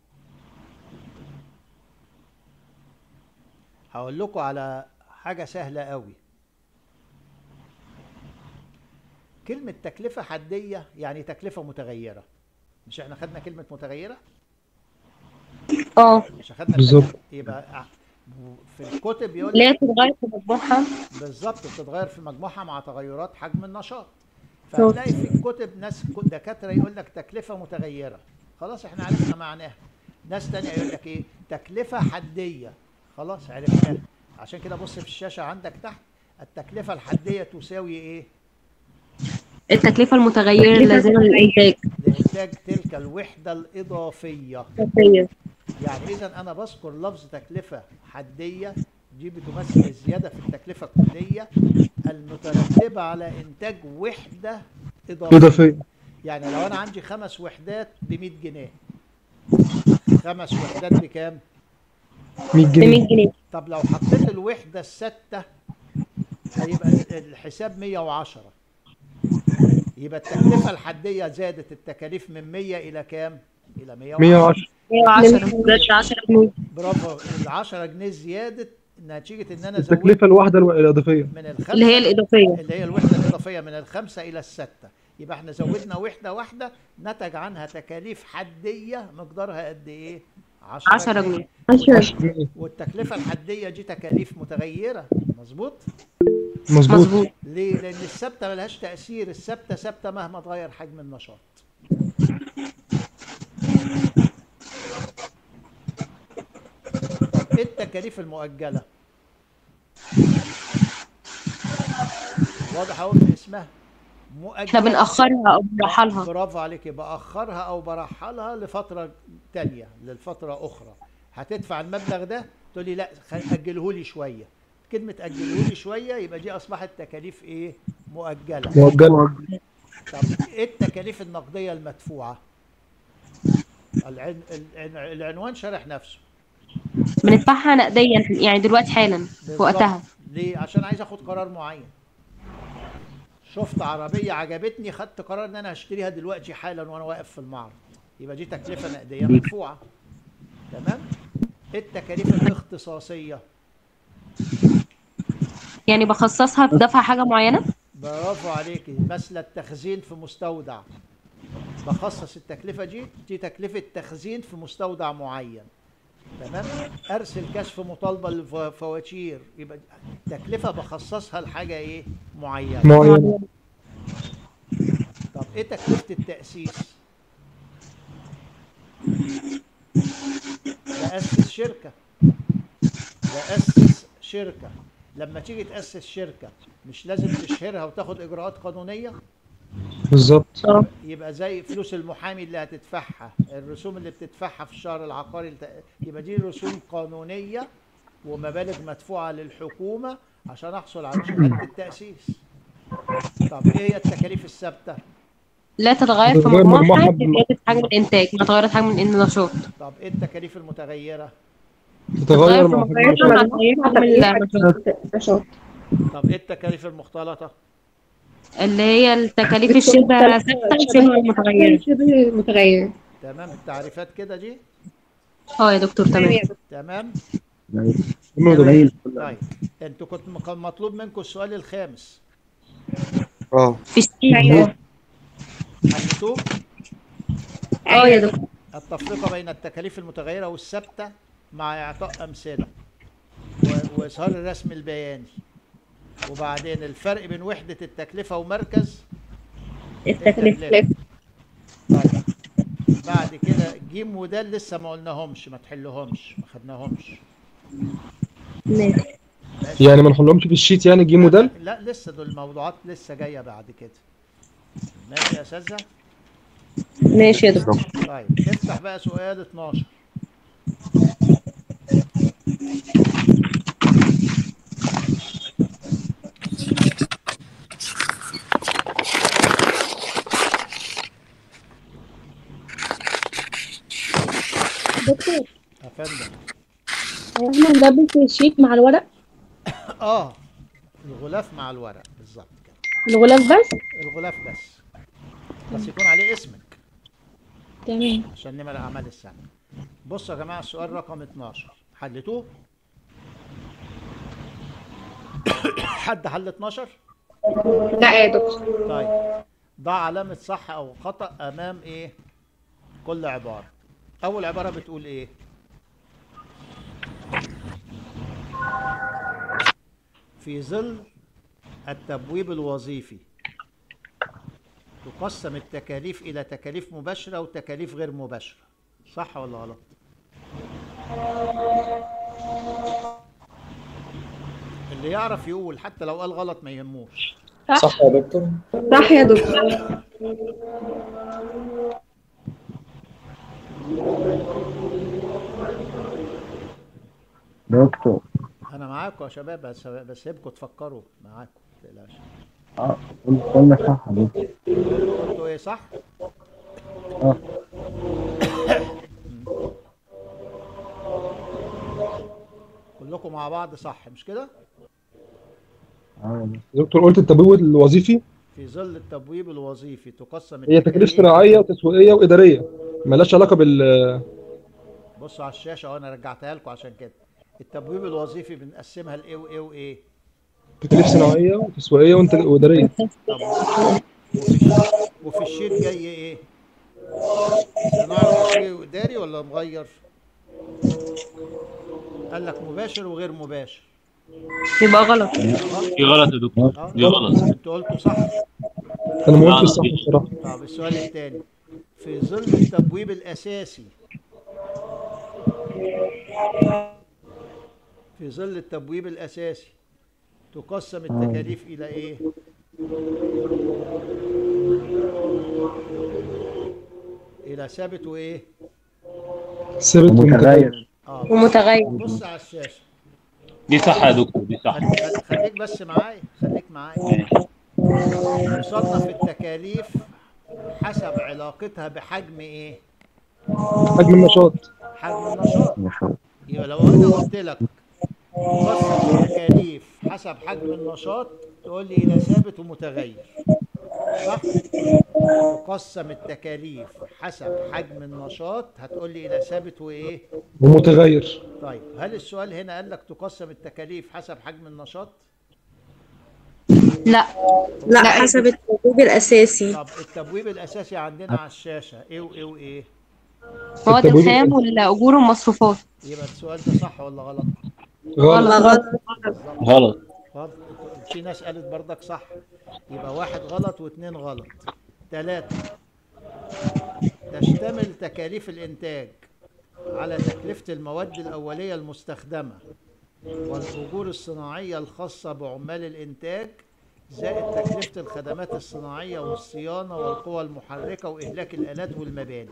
[SPEAKER 1] هقول لكم على حاجه سهله قوي كلمه تكلفه حديه يعني تكلفه متغيره مش احنا خدنا كلمه متغيره
[SPEAKER 2] اه
[SPEAKER 1] مش اخدنا
[SPEAKER 3] بالظبط.
[SPEAKER 1] التكلفة. يبقى ع- في الكتب يقول
[SPEAKER 2] لا
[SPEAKER 1] لك
[SPEAKER 2] تتغير في مجموعها
[SPEAKER 1] بالظبط بتتغير في مجموعها مع تغيرات حجم النشاط فهتلاقي في الكتب ناس ك- دكاتره يقول لك تكلفه متغيره خلاص احنا عرفنا معناها ناس تانية يقول لك ايه تكلفه حديه خلاص عرفناها عشان كده بص في الشاشه عندك تحت التكلفه الحديه تساوي ايه
[SPEAKER 2] التكلفة المتغيرة اللازمة للإنتاج
[SPEAKER 1] لانتاج تلك الوحده الاضافيه
[SPEAKER 2] أساسية.
[SPEAKER 1] يعني اذا انا بذكر لفظ تكلفه حديه دي بتمثل الزياده في التكلفه الكليه المترتبه على انتاج وحده اضافيه
[SPEAKER 3] اضافيه
[SPEAKER 1] يعني لو انا عندي خمس وحدات ب 100 جنيه خمس وحدات بكام
[SPEAKER 3] 100
[SPEAKER 2] ب
[SPEAKER 3] جنيه
[SPEAKER 2] 100 جنيه
[SPEAKER 1] طب لو حطيت الوحده السادسه هيبقى الحساب 110 يبقى التكلفه الحديه زادت التكاليف من 100 الى كام الى 110
[SPEAKER 3] 110
[SPEAKER 2] 110 ما تزيدش 10 جنيه
[SPEAKER 1] برافو ال 10 جنيه زياده نتيجه ان انا زودت
[SPEAKER 3] التكلفه الواحده الو- الاضافيه
[SPEAKER 1] من الخمسه
[SPEAKER 2] اللي هي الإضافية
[SPEAKER 1] اللي هي الوحده الاضافيه من الخمسه الى السته يبقى احنا زودنا وحده واحده نتج عنها تكاليف حديه مقدارها قد ايه
[SPEAKER 2] 10 جنيه
[SPEAKER 8] 10
[SPEAKER 3] جنيه.
[SPEAKER 1] والتكلفه الحديه دي تكاليف متغيره مظبوط
[SPEAKER 3] مظبوط
[SPEAKER 2] مظبوط
[SPEAKER 1] ليه لان الثابته ملهاش تاثير الثابته ثابته مهما اتغير حجم النشاط طب ايه التكاليف المؤجله واضح اهو من اسمها مؤجله
[SPEAKER 2] احنا بنأخرها أو بنرحلها
[SPEAKER 1] برافو عليك بأخرها أو برحلها لفترة تانية للفترة أخرى هتدفع المبلغ ده تقول لي لا خ- أجله لي شوية كلمة أجله لي شوية يبقى دي أصبحت تكاليف إيه مؤجلة
[SPEAKER 3] مؤجله
[SPEAKER 1] طب إيه التكاليف النقدية المدفوعة العن... العن... العنوان شرح نفسه
[SPEAKER 2] بندفعها نقديا يعني دلوقتي حالا في
[SPEAKER 1] بالظبط.
[SPEAKER 2] وقتها
[SPEAKER 1] ليه عشان عايز اخد قرار معين شفت عربيه عجبتني خدت قرار ان انا هشتريها دلوقتي حالا وانا واقف في المعرض يبقى دي تكلفه نقديه مدفوعه تمام التكاليف الاختصاصيه
[SPEAKER 2] يعني بخصصها في دفع حاجة معينة
[SPEAKER 1] برافو عليكي مثل التخزين في مستودع بخصص التكلفه دي دي تكلفه تخزين في مستودع معين تمام ارسل كشف مطالبه للفواتير يبقى تكلفه بخصصها لحاجه ايه معينه
[SPEAKER 3] معينه
[SPEAKER 1] طب ايه تكلفة التأسيس؟ بأسس شركة بأسس شركة لما تيجي تأسس شركة مش لازم تشهرها وتاخد إجراءات قانونية؟
[SPEAKER 3] بالظبط
[SPEAKER 1] يبقى زي فلوس المحامي اللي هتدفعها الرسوم اللي بتدفعها في الشهر العقاري الت- يبقى دي رسوم قانونية ومبالغ مدفوعة للحكومة عشان أحصل على شهادة التأسيس طب إيه هي التكاليف الثابتة؟
[SPEAKER 2] لا تتغير في
[SPEAKER 3] تتغير
[SPEAKER 2] مجموعها
[SPEAKER 3] مجموعها
[SPEAKER 2] بزيادة حجم الإنتاج ما تغيرت حجم النشاط
[SPEAKER 1] طب إيه التكاليف المتغيرة؟
[SPEAKER 3] تتغير
[SPEAKER 2] تتغير في
[SPEAKER 3] مع
[SPEAKER 2] مجموعها مع تغير حجم النشاط
[SPEAKER 5] نشاط
[SPEAKER 1] طب إيه التكاليف المختلطة؟
[SPEAKER 2] اللي هي التكاليف الشبه ثابتة وشبه متغيرة
[SPEAKER 5] شبه متغير
[SPEAKER 1] تمام التعريفات كده دي؟
[SPEAKER 2] اه يا دكتور تمام
[SPEAKER 1] تمام؟
[SPEAKER 3] هم قليل
[SPEAKER 1] طيب انتوا كنت كان مطلوب منكم السؤال الخامس
[SPEAKER 4] اه
[SPEAKER 2] في الشيء
[SPEAKER 1] حلتوه؟
[SPEAKER 2] اه يا دكتور
[SPEAKER 1] التفرقة بين التكاليف المتغيرة والثابتة مع إعطاء أمثلة و- وإظهار الرسم البياني وبعدين الفرق بين وحدة التكلفة ومركز التكلفة طيب بعد كده جيم ودال لسه ما قلناهمش ما تحلهمش ما خدناهمش
[SPEAKER 2] ماشي
[SPEAKER 1] ماشي؟
[SPEAKER 3] يعني ما نحلهمش في الشيت يعني جيم ودال
[SPEAKER 1] لا لسه دول الموضوعات لسه جاية بعد كده ماشي يا أساتذة
[SPEAKER 2] ماشي يا دكتور
[SPEAKER 1] طيب افتح بقى سؤال 12
[SPEAKER 6] دكتور
[SPEAKER 1] يا فندم
[SPEAKER 6] هو احنا هنلبس الشيت مع الورق
[SPEAKER 1] اه الغلاف مع الورق بالظبط كده
[SPEAKER 6] الغلاف بس
[SPEAKER 1] الغلاف بس بس يكون عليه اسمك
[SPEAKER 6] تمام
[SPEAKER 1] عشان نمر اعمال السنه بصوا يا جماعه السؤال رقم 12 حلتوه حد حل 12
[SPEAKER 5] لا يا دكتور
[SPEAKER 1] طيب ضع علامه صح او خطا امام ايه كل عباره اول عباره بتقول ايه في ظل التبويب الوظيفي تقسم التكاليف إلى تكاليف مباشرة وتكاليف غير مباشرة صح ولا غلط؟ اللي يعرف يقول حتى لو قال غلط ما يهموش
[SPEAKER 7] صح يا دكتور
[SPEAKER 5] صح يا دكتور
[SPEAKER 8] دكتور
[SPEAKER 1] أنا معاكم يا شباب بس بسيبكم تفكروا معاكم ما تقلقش
[SPEAKER 8] اه قلت قلنا صح يا دكتور
[SPEAKER 1] قلتوا إيه صح؟
[SPEAKER 8] اه
[SPEAKER 1] كلكم مع بعض صح مش كده؟
[SPEAKER 8] اه
[SPEAKER 3] دكتور قلت التبويب الوظيفي
[SPEAKER 1] في ظل التبويب الوظيفي تقسم
[SPEAKER 3] هي تكاليف صناعيه وتسويقيه واداريه مالهاش علاقه بال
[SPEAKER 1] بصوا على الشاشة وأنا رجعتها لكم عشان كده التبويب الوظيفي بنقسمها لإيه وإيه وإيه؟
[SPEAKER 3] تكاليف صناعيه وتسويقيه وإنتاج- واداريه
[SPEAKER 1] طب وفي وفي الشيت جاي ايه؟ صناعة تسويق وإداري ولا مغير؟ قال لك مباشر وغير مباشر
[SPEAKER 2] يبقى غلط
[SPEAKER 9] دي غلط يا دكتور
[SPEAKER 1] اه
[SPEAKER 9] دي غلط
[SPEAKER 1] انتوا قلتوا صح
[SPEAKER 3] انا ما
[SPEAKER 9] لا،
[SPEAKER 3] قلتش
[SPEAKER 9] لا،
[SPEAKER 3] صح
[SPEAKER 9] دي-
[SPEAKER 3] بصراحه
[SPEAKER 1] طب السؤال الثاني في ظل التبويب الأساسي في ظل التبويب الأساسي تقسم التكاليف إلى إيه؟ إلى ثابت وإيه؟
[SPEAKER 3] ثابت ومتغير
[SPEAKER 8] متغير
[SPEAKER 1] اه
[SPEAKER 2] ومتغير
[SPEAKER 1] بص على الشاشة
[SPEAKER 9] دي صح يا دكتور دي صح
[SPEAKER 1] خليك, خليك بس معايا خليك معايا
[SPEAKER 9] ماشي.
[SPEAKER 1] تصنف التكاليف حسب علاقتها بحجم ايه؟
[SPEAKER 3] حجم النشاط
[SPEAKER 1] حجم النشاط
[SPEAKER 8] نشاط
[SPEAKER 1] يبقى لو انا قلت لك قسم التكاليف حسب حجم النشاط تقول لي الى ثابت ومتغير صح؟ تقسم التكاليف حسب حجم النشاط هتقول لي الى ثابت وايه؟
[SPEAKER 3] ومتغير
[SPEAKER 1] طيب هل السؤال هنا قال لك تقسم التكاليف حسب حجم النشاط؟
[SPEAKER 2] لا
[SPEAKER 5] لا حسب التدريب الأساسي
[SPEAKER 1] طب التبويب الاساسي عندنا على الشاشه ايه وايه وايه؟
[SPEAKER 2] مواد
[SPEAKER 3] التبويب
[SPEAKER 2] الخام والاجور والمصروفات
[SPEAKER 1] يبقى السؤال ده صح ولا غلط؟
[SPEAKER 3] غلط
[SPEAKER 5] غلط
[SPEAKER 9] غلط
[SPEAKER 1] غلط في ناس قالت بردك صح يبقى واحد غلط واثنين غلط ثلاثة تشتمل تكاليف الإنتاج على تكلفة المواد الأولية المستخدمة والأجور الصناعية الخاصة بعمال الإنتاج زائد تكلفة الخدمات الصناعية والصيانة والقوى المحركة وإهلاك الآلات والمباني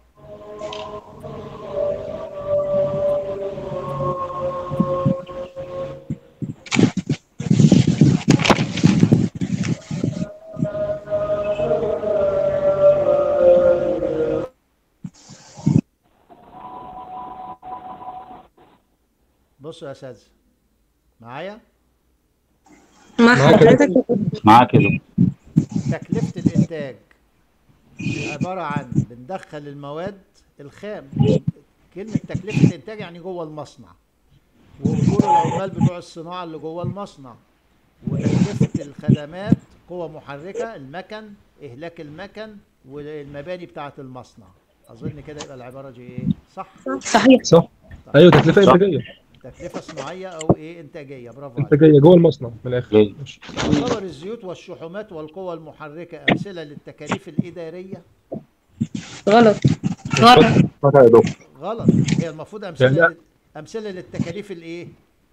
[SPEAKER 1] بصوا يا أساتذة معايا
[SPEAKER 5] مع
[SPEAKER 3] معاك
[SPEAKER 5] حضرتك
[SPEAKER 9] معاك يا دكتور
[SPEAKER 1] تكلفة الإنتاج عبارة عن بندخل المواد الخام كلمة تكلفة الإنتاج يعني جوه المصنع وأجور العمال بتوع الصناعة اللي جوه المصنع وتكلفة الخدمات قوة محركة المكن إهلاك المكن والمباني بتاعة المصنع أظن كده يبقى العبارة دي إيه صح
[SPEAKER 2] صحيح
[SPEAKER 3] صح ايوه تكلفه
[SPEAKER 9] صح.
[SPEAKER 3] انتاجيه
[SPEAKER 1] تكلفة صناعية أو إيه إنتاجية برافو عليك
[SPEAKER 3] انتاجيه جوه المصنع من الاخر
[SPEAKER 9] جيد.
[SPEAKER 3] ماشي.
[SPEAKER 1] تعتبر الزيوت والشحومات والقوى المحركة أمثلة للتكاليف الإدارية
[SPEAKER 2] غلط غلط
[SPEAKER 8] اتفضل يا دكتور
[SPEAKER 1] غلط هي المفروض أمثلة
[SPEAKER 3] يعني-
[SPEAKER 1] لل- أمثلة للتكاليف الإيه؟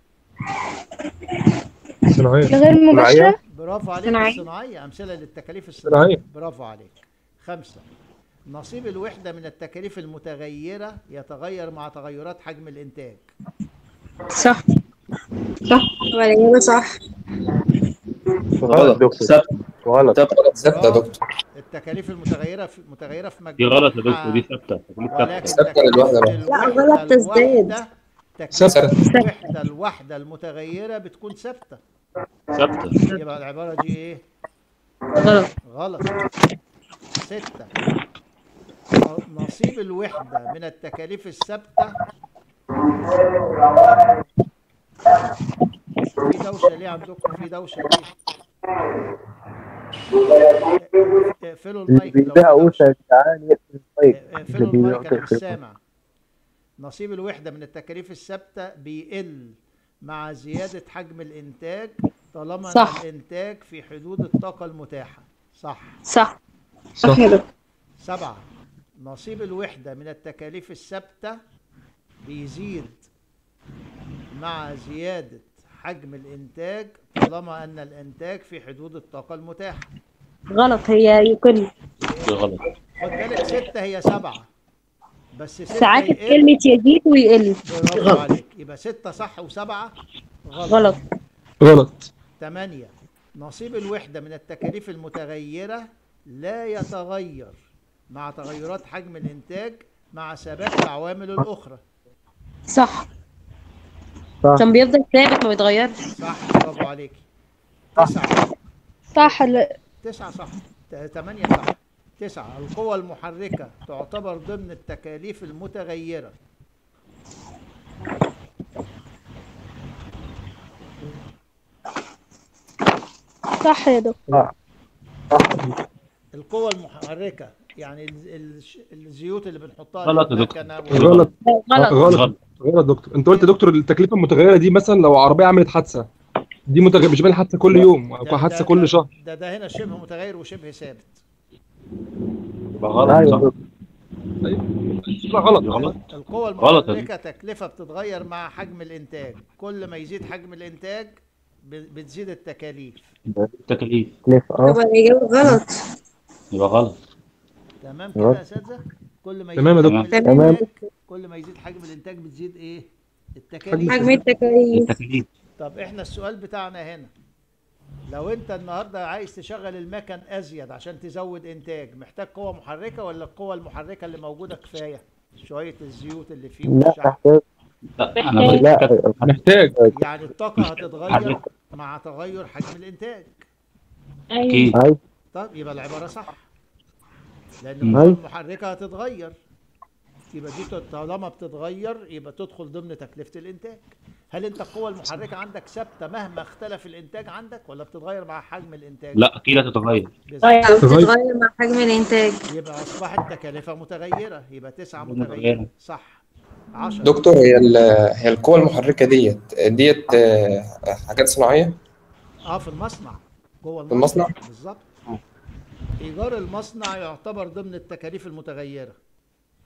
[SPEAKER 3] صناعيه
[SPEAKER 6] غير مباشرة
[SPEAKER 1] برافو عليك
[SPEAKER 2] صناعية.
[SPEAKER 1] الصناعية أمثلة للتكاليف
[SPEAKER 3] صناعية.
[SPEAKER 1] الصناعية برافو عليك خمسة نصيب الوحدة من التكاليف المتغيرة يتغير مع تغيرات حجم الإنتاج
[SPEAKER 2] صح
[SPEAKER 5] والإجابة صح
[SPEAKER 8] غلط دكتور
[SPEAKER 9] ثابتة
[SPEAKER 8] غلط
[SPEAKER 7] ده غلط ثابتة يا دكتور
[SPEAKER 1] التكاليف المتغيرة في متغيرة في
[SPEAKER 9] دي
[SPEAKER 1] مجموعها
[SPEAKER 9] غلط يا دكتور دي ثابتة تكليف ثابتة
[SPEAKER 1] ولكن
[SPEAKER 7] ثابتة
[SPEAKER 1] تكلفة
[SPEAKER 7] للوحدة بقى.
[SPEAKER 5] لا،
[SPEAKER 1] الوحدة
[SPEAKER 5] غلط تزداد.
[SPEAKER 1] الواحدة- تكلفة
[SPEAKER 7] ثابتة.
[SPEAKER 1] الوحدة الواحدة المتغيرة بتكون ثابتة
[SPEAKER 9] ثابتة
[SPEAKER 1] يبقى العبارة دي إيه؟
[SPEAKER 2] غلط
[SPEAKER 1] غلط ستة نصيب الوحدة من التكاليف الثابتة في دوشة ليه عندكم في دوشة ليه؟ اقفلوا
[SPEAKER 8] اللي
[SPEAKER 1] المايك لو في
[SPEAKER 8] بيبيع
[SPEAKER 1] دوشة.
[SPEAKER 8] اوسع يا جدعان يقفل المايك
[SPEAKER 1] اقفلوا
[SPEAKER 8] اللي
[SPEAKER 1] المايك انا مش
[SPEAKER 8] بيبيع
[SPEAKER 1] سامع نصيب الوحدة من التكاليف الثابتة بيقل مع زيادة حجم الإنتاج طالما
[SPEAKER 2] صح.
[SPEAKER 1] أن الإنتاج في حدود الطاقة المتاحة صح
[SPEAKER 2] صح
[SPEAKER 5] صح يا دكتور
[SPEAKER 1] سبعة نصيب الوحدة من التكاليف الثابتة بيزيد مع زيادة حجم الإنتاج طالما أن الإنتاج في حدود الطاقة المتاحة
[SPEAKER 2] غلط هي يقل
[SPEAKER 9] دي غلط
[SPEAKER 1] خد بالك ستة هي سبعة بس ستة
[SPEAKER 2] ساعات
[SPEAKER 1] يقل
[SPEAKER 2] كلمة يزيد ويقل
[SPEAKER 1] برافو عليك يبقى ستة صح وسبعة غلط,
[SPEAKER 2] غلط
[SPEAKER 3] غلط
[SPEAKER 1] تمانية نصيب الوحدة من التكاليف المتغيرة لا يتغير مع تغيرات حجم الإنتاج مع ثبات العوامل الأخرى
[SPEAKER 2] صح
[SPEAKER 8] صح.
[SPEAKER 2] كان بيفضل ثابت ما بيتغيرش
[SPEAKER 1] صح برافو عليك تسعة
[SPEAKER 6] صح لا
[SPEAKER 1] تسعة صح ت- تمانية صح تسعة القوى المحركة تعتبر ضمن التكاليف المتغيرة
[SPEAKER 6] صح يا دكتور
[SPEAKER 1] القوى المحركة يعني ال- ال- الزيوت اللي بنحطها
[SPEAKER 9] غلط يا دكتور.
[SPEAKER 1] للمكنة
[SPEAKER 3] غلط
[SPEAKER 2] غلط
[SPEAKER 3] غلط
[SPEAKER 9] غلط
[SPEAKER 3] غلط دكتور انت قلت يا دكتور التكلفه المتغيره دي مثلا لو عربيه عملت حادثه دي متغير مش بين حادثه كل يوم
[SPEAKER 1] ده-
[SPEAKER 3] او حادثه
[SPEAKER 1] ده-
[SPEAKER 3] كل
[SPEAKER 1] ده-
[SPEAKER 3] شهر
[SPEAKER 1] ده ده هنا شبه متغير وشبه ثابت
[SPEAKER 9] يبقى غلط
[SPEAKER 8] ايوه
[SPEAKER 9] صح
[SPEAKER 8] دكتور
[SPEAKER 3] لا غلط
[SPEAKER 9] غلط
[SPEAKER 1] القوى
[SPEAKER 9] غلط يا
[SPEAKER 1] المحركة تكلفة بتتغير مع حجم الإنتاج كل ما يزيد حجم الإنتاج ب- بتزيد التكاليف
[SPEAKER 9] التكاليف
[SPEAKER 8] تكلفة اه
[SPEAKER 5] يبقى الإجابة غلط
[SPEAKER 9] يبقى غلط
[SPEAKER 1] تمام كده يا أساتذة كل ما يزيد
[SPEAKER 3] تمام يا
[SPEAKER 1] حجم
[SPEAKER 9] دكتور.
[SPEAKER 8] تمام.
[SPEAKER 1] الإنتاج كل ما يزيد حجم الإنتاج بتزيد إيه التكاليف
[SPEAKER 5] حجم التكاليف
[SPEAKER 9] التكاليف
[SPEAKER 1] طب احنا السؤال بتاعنا هنا لو انت النهارده عايز تشغل المكن ازيد عشان تزود انتاج محتاج قوة محركة ولا القوة المحركة اللي موجودة كفاية شوية الزيوت اللي فيه
[SPEAKER 8] لا
[SPEAKER 1] والشحم
[SPEAKER 8] محتاج
[SPEAKER 9] لا انا بقول
[SPEAKER 8] لا
[SPEAKER 3] محتاج
[SPEAKER 1] يعني الطاقة هتتغير مع تغير حجم الانتاج
[SPEAKER 9] اكيد
[SPEAKER 8] ايوه
[SPEAKER 1] طب يبقى العبارة صح لان
[SPEAKER 9] مم.
[SPEAKER 1] القوة المحركة هتتغير يبقى دي طالما بتتغير يبقى تدخل ضمن تكلفة الانتاج هل انت القوة المحركة عندك ثابتة مهما اختلف الانتاج عندك ولا بتتغير مع حجم الانتاج
[SPEAKER 9] لا اكيد هتتغير
[SPEAKER 1] بالظبط.
[SPEAKER 5] أو
[SPEAKER 3] تغير.
[SPEAKER 5] بتتغير مع حجم الإنتاج
[SPEAKER 1] يبقى اصبحت تكلفة متغيرة يبقى تسعة
[SPEAKER 9] متغيرة.
[SPEAKER 1] متغيرة صح 10
[SPEAKER 7] دكتور هي ال- هي القوة المحركة ديت ديت آه، حاجات صناعية
[SPEAKER 1] اه في المصنع جوه
[SPEAKER 7] في المصنع؟
[SPEAKER 1] بالظبط ايجار المصنع يعتبر ضمن التكاليف المتغيرة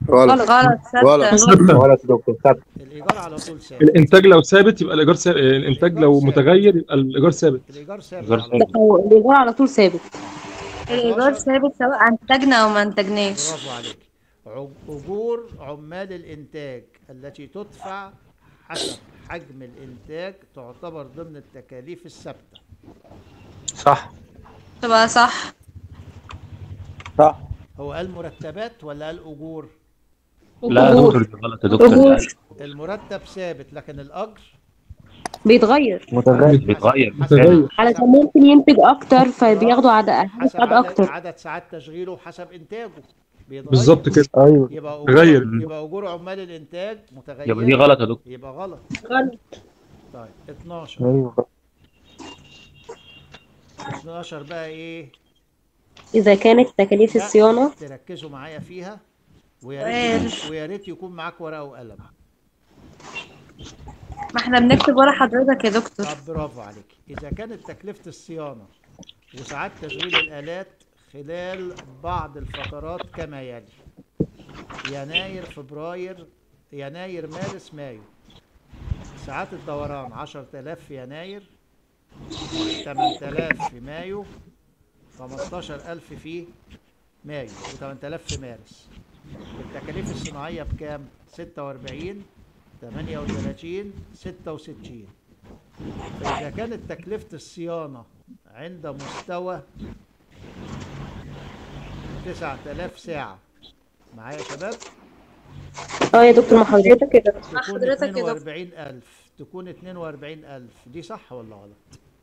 [SPEAKER 4] غلط
[SPEAKER 5] غلط
[SPEAKER 4] غلط
[SPEAKER 5] ثابتة
[SPEAKER 8] غلط يا دكتور ثابت
[SPEAKER 1] الايجار على طول ثابت
[SPEAKER 3] الانتاج لو ثابت يبقى الايجار ثابت الانتاج لو متغير يبقى الايجار ثابت
[SPEAKER 1] الايجار ثابت
[SPEAKER 9] إيجار
[SPEAKER 1] على
[SPEAKER 9] ثابت.
[SPEAKER 1] طول.
[SPEAKER 2] الايجار على طول ثابت
[SPEAKER 5] الإيجار ثابت سواء أنتجنا أو ما أنتجناش
[SPEAKER 1] برافو عليك عج- اجور عمال الانتاج التي تدفع حسب حجم الانتاج تعتبر ضمن التكاليف الثابته
[SPEAKER 8] صح
[SPEAKER 5] تبقى صح
[SPEAKER 8] صح
[SPEAKER 1] هو قال مرتبات ولا قال اجور
[SPEAKER 9] لا يا
[SPEAKER 2] أجور.
[SPEAKER 9] دكتور غلط يا دكتور
[SPEAKER 2] أجور.
[SPEAKER 1] المرتب ثابت لكن الاجر
[SPEAKER 2] بيتغير
[SPEAKER 8] متغير
[SPEAKER 9] بيتغير
[SPEAKER 1] حسب-
[SPEAKER 2] علشان
[SPEAKER 1] حسب-
[SPEAKER 2] ممكن ينتج اكتر فبياخدوا عدد
[SPEAKER 1] حسب
[SPEAKER 2] عدد
[SPEAKER 1] عدد,
[SPEAKER 2] اكتر
[SPEAKER 1] عدد ساعات تشغيله وحسب انتاجه بيتغير.
[SPEAKER 3] بالظبط كده
[SPEAKER 8] ايوه
[SPEAKER 1] يبقى
[SPEAKER 3] غير.
[SPEAKER 1] اجور يبقى اجور عمال الانتاج متغيره
[SPEAKER 9] يبقى دي غلط يا دكتور
[SPEAKER 1] يبقى غلط
[SPEAKER 2] غلط
[SPEAKER 1] طيب 12
[SPEAKER 8] ايوه
[SPEAKER 1] 12 بقى ايه
[SPEAKER 2] اذا كانت تكاليف
[SPEAKER 1] لا،
[SPEAKER 2] الصيانه
[SPEAKER 1] تركزوا معايا فيها ويا ريت ويا ريت يكون معاك ورقه وقلم
[SPEAKER 5] ما احنا بنكتب ورا حضرتك يا دكتور
[SPEAKER 1] طب برافو عليك اذا كانت تكلفه الصيانه وساعات تشغيل الالات خلال بعض الفترات كما يلي يناير فبراير يناير مارس مايو ساعات الدوران 10000 في يناير 8000 في مايو 15000 في مايو و8000 في مارس التكاليف الصناعية بكام؟ 46 38 66 فإذا كانت تكلفة الصيانة عند مستوى 9000 ساعة معايا يا شباب؟
[SPEAKER 2] اه يا دكتور ما حضرتك كده
[SPEAKER 1] تكون
[SPEAKER 5] حضرتك يا دكتور.
[SPEAKER 1] 42000 تكون 42000 دي صح ولا غلط؟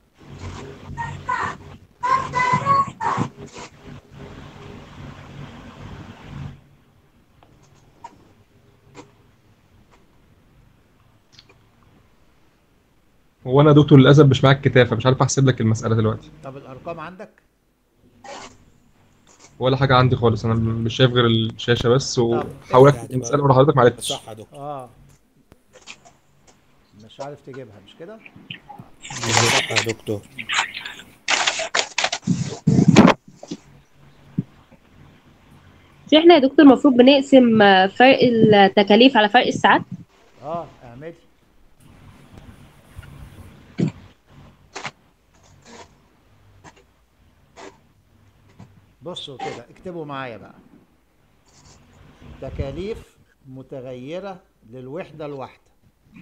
[SPEAKER 3] هو انا يا دكتور للاسف مش معاك الكتاب فمش عارف احسب لك المساله دلوقتي
[SPEAKER 1] طب الأرقام عندك؟
[SPEAKER 3] ولا حاجه عندي خالص انا مش شايف غير الشاشه بس وحاول
[SPEAKER 10] يعني
[SPEAKER 3] اكتب المساله ورا حضرتك ما عرفتش
[SPEAKER 10] صح يا دكتور
[SPEAKER 1] اه مش عارف تجيبها مش كده؟
[SPEAKER 10] صح يا دكتور
[SPEAKER 2] مش احنا يا دكتور المفروض بنقسم آه، فرق التكاليف على فرق الساعات
[SPEAKER 1] اه اعملي بصوا كده اكتبوا معايا بقى تكاليف متغيرة للوحدة الواحدة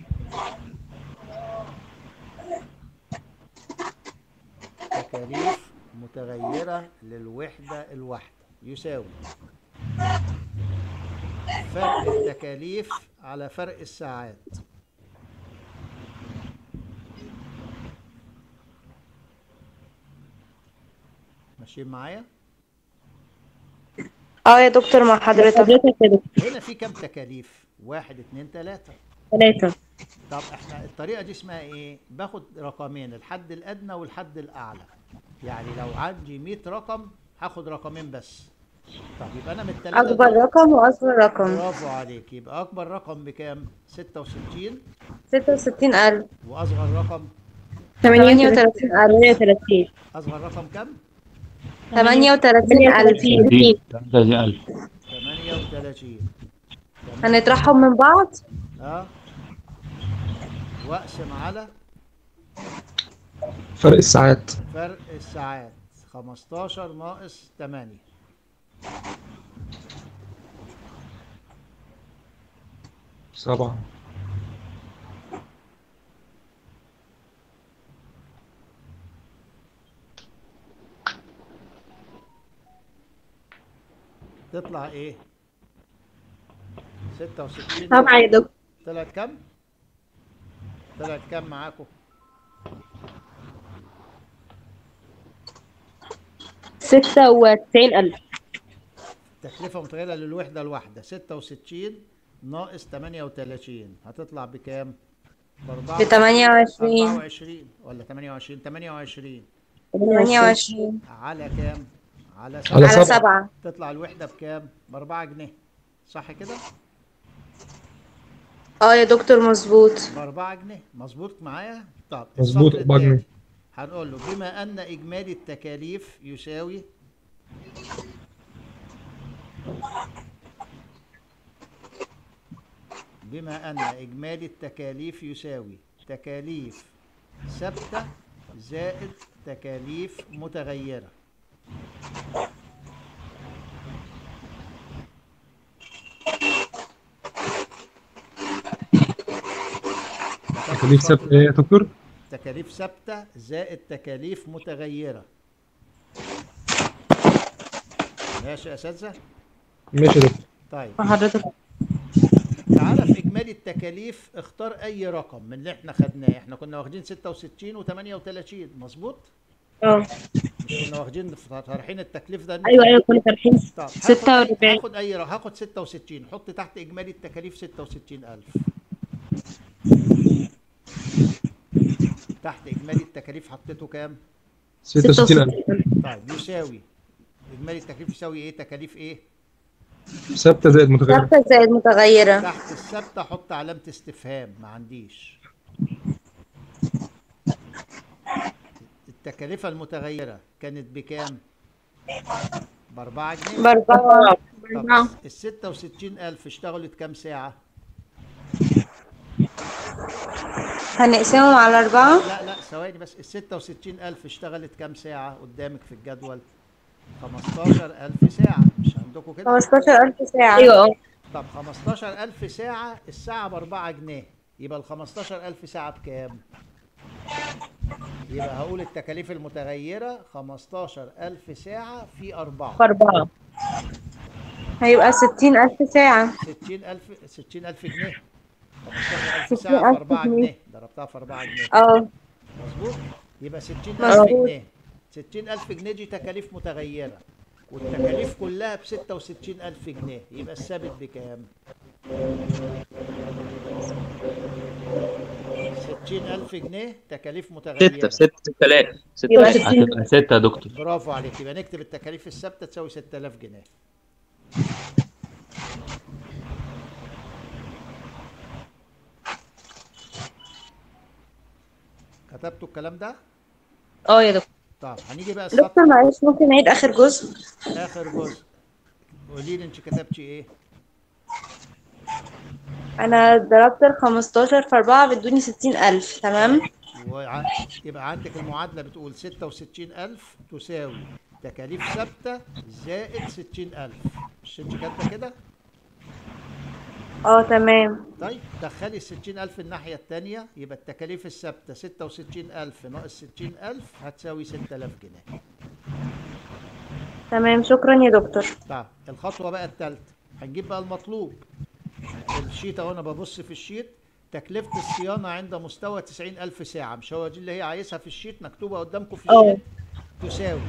[SPEAKER 1] تكاليف متغيرة للوحدة الواحدة يساوي فرق التكاليف على فرق الساعات ماشيين معايا
[SPEAKER 5] اه يا دكتور مع حضرتك
[SPEAKER 2] حضرتك يا دكتور
[SPEAKER 1] هنا في كام تكاليف واحد اتنين تلاتة
[SPEAKER 2] ثلاثة
[SPEAKER 1] طب احنا الطريقة دي اسمها ايه باخد رقمين الحد الادنى والحد الاعلى يعني لو عندي 100 رقم هاخد رقمين بس طب يبقى انا من التلاتة
[SPEAKER 5] أكبر
[SPEAKER 1] دول-
[SPEAKER 5] رقم وأصغر رقم
[SPEAKER 1] برافو عليك يبقى اكبر رقم بكام 66
[SPEAKER 5] ستة وستين ألف
[SPEAKER 1] واصغر رقم
[SPEAKER 5] ثمانية وتلاتين ألف
[SPEAKER 2] 38
[SPEAKER 1] اصغر رقم كام
[SPEAKER 5] ثمانية وتلاتين ألف
[SPEAKER 2] 38
[SPEAKER 9] 33000
[SPEAKER 1] 38
[SPEAKER 5] هنطرحهم من بعض
[SPEAKER 1] ها واقسم على
[SPEAKER 3] فرق الساعات
[SPEAKER 1] فرق الساعات 15 ناقص 8
[SPEAKER 3] سبعة
[SPEAKER 1] تطلع ايه 66
[SPEAKER 2] طبعا يا دكتور
[SPEAKER 1] طلعت كام طلعت كام معاكم
[SPEAKER 2] ستة وتسعين ألف
[SPEAKER 1] تكلفة متغيرة للوحدة الواحدة 66 ناقص 38 هتطلع بكام؟
[SPEAKER 5] ب 28
[SPEAKER 1] 24 ولا 28 28
[SPEAKER 5] ثمانية وعشرين
[SPEAKER 1] على كام؟ على
[SPEAKER 3] على
[SPEAKER 5] على
[SPEAKER 3] سبعة.
[SPEAKER 5] سبعة
[SPEAKER 1] تطلع الوحدة بكام؟ ب 4 جنيه صح كده؟
[SPEAKER 5] اه يا دكتور مظبوط
[SPEAKER 1] ب 4 جنيه مظبوط معايا؟ طب
[SPEAKER 3] مظبوط،
[SPEAKER 1] السطر
[SPEAKER 3] 4 جنيه.
[SPEAKER 1] التالي هنقول له بما أن إجمالي التكاليف يساوي بما أن إجمالي التكاليف يساوي تكاليف ثابتة زائد تكاليف متغيرة
[SPEAKER 3] تكاليف ثابته ايه يا دكتور؟
[SPEAKER 1] تكاليف ثابتة زائد تكاليف متغيرة ماشي يا أساتذة؟
[SPEAKER 3] ماشي يا دكتور
[SPEAKER 1] طيب
[SPEAKER 2] حضرتك
[SPEAKER 1] تعالى في إجمالي التكاليف اختار أي رقم من اللي احنا خدناه احنا كنا واخدين 66 و38 مظبوط؟
[SPEAKER 2] اه
[SPEAKER 1] مش كنا واخدين طرحين التكليف ده
[SPEAKER 2] ايوه ايوه كنا فارحين
[SPEAKER 1] طب هاخد-
[SPEAKER 2] 46
[SPEAKER 1] هاخد أي رقم هاخد 66 حط تحت إجمالي التكاليف 66000 تحت إجمالي التكاليف حطيته كام؟
[SPEAKER 3] 66000
[SPEAKER 1] طيب يساوي إجمالي التكاليف يساوي إيه؟ تكاليف إيه؟
[SPEAKER 3] ثابته زائد متغيره
[SPEAKER 5] ثابتة زائد متغيرة
[SPEAKER 1] تحت الثابتة حط علامة استفهام ما عنديش التكاليف المتغيرة كانت بكام؟ بأربعة جنيه
[SPEAKER 5] بأربعة
[SPEAKER 1] طب ال 66000 اشتغلت كام ساعة؟
[SPEAKER 5] هنقسمهم على أربعة
[SPEAKER 1] لا لا ثواني بس ال 66000 اشتغلت كام ساعة قدامك في الجدول؟ 15000 ساعة مش عندكم كده؟
[SPEAKER 5] 15000 ساعة
[SPEAKER 2] ايوه اه
[SPEAKER 1] طب 15000 ساعة الساعة ب 4 جنيه يبقى ال 15000 ساعة بكام؟ يبقى هقول التكاليف المتغيرة 15000 ساعة في 4
[SPEAKER 2] أربعة
[SPEAKER 5] هيبقى 60000 ساعة
[SPEAKER 1] 60000 60000 جنيه 15000 ساعة في 4 جنيه ضربتها في 4 جنيه
[SPEAKER 5] اه
[SPEAKER 1] مظبوط يبقى 60000
[SPEAKER 5] مظبوط.
[SPEAKER 1] جنيه 60000 جنيه دي تكاليف متغيرة والتكاليف كلها ب 66000 جنيه يبقى الثابت بكام؟ 60000 جنيه تكاليف متغيرة
[SPEAKER 9] ستة ستة ستة آلاف ستة
[SPEAKER 2] يبقى
[SPEAKER 9] آلاف.
[SPEAKER 2] ستين.
[SPEAKER 9] هتبقى ستة يا دكتور
[SPEAKER 1] برافو عليك يبقى نكتب التكاليف الثابتة تساوي 6000 جنيه كتبتوا الكلام ده؟
[SPEAKER 2] اه يا دكتور
[SPEAKER 1] طب هنيجي بقى السطر
[SPEAKER 5] دكتور معلش ممكن نعيد آخر جزء
[SPEAKER 1] اخر جزء قولي لي انت كتبتي ايه؟
[SPEAKER 5] أنا ضربت ال 15 في 4 بدوني 60000 تمام
[SPEAKER 1] وع... يبقى عندك المعادلة بتقول 66000 تساوي تكاليف ثابتة زائد 60000 مش انت كاتبة كده؟
[SPEAKER 5] اه تمام
[SPEAKER 1] طيب دخلي ال 60000 الناحية التانية يبقى التكاليف الثابتة 66000 ناقص 60000 هتساوي 6000 جنيه.
[SPEAKER 5] تمام شكرا يا دكتور
[SPEAKER 1] طيب الخطوة بقى التالتة هنجيب بقى المطلوب. الشيت اهو انا ببص في الشيت تكلفة الصيانة عند مستوى 90000 ساعة مش هو دي اللي هي عايزها في الشيت مكتوبة قدامكم في
[SPEAKER 2] اه.
[SPEAKER 1] الشيت تساوي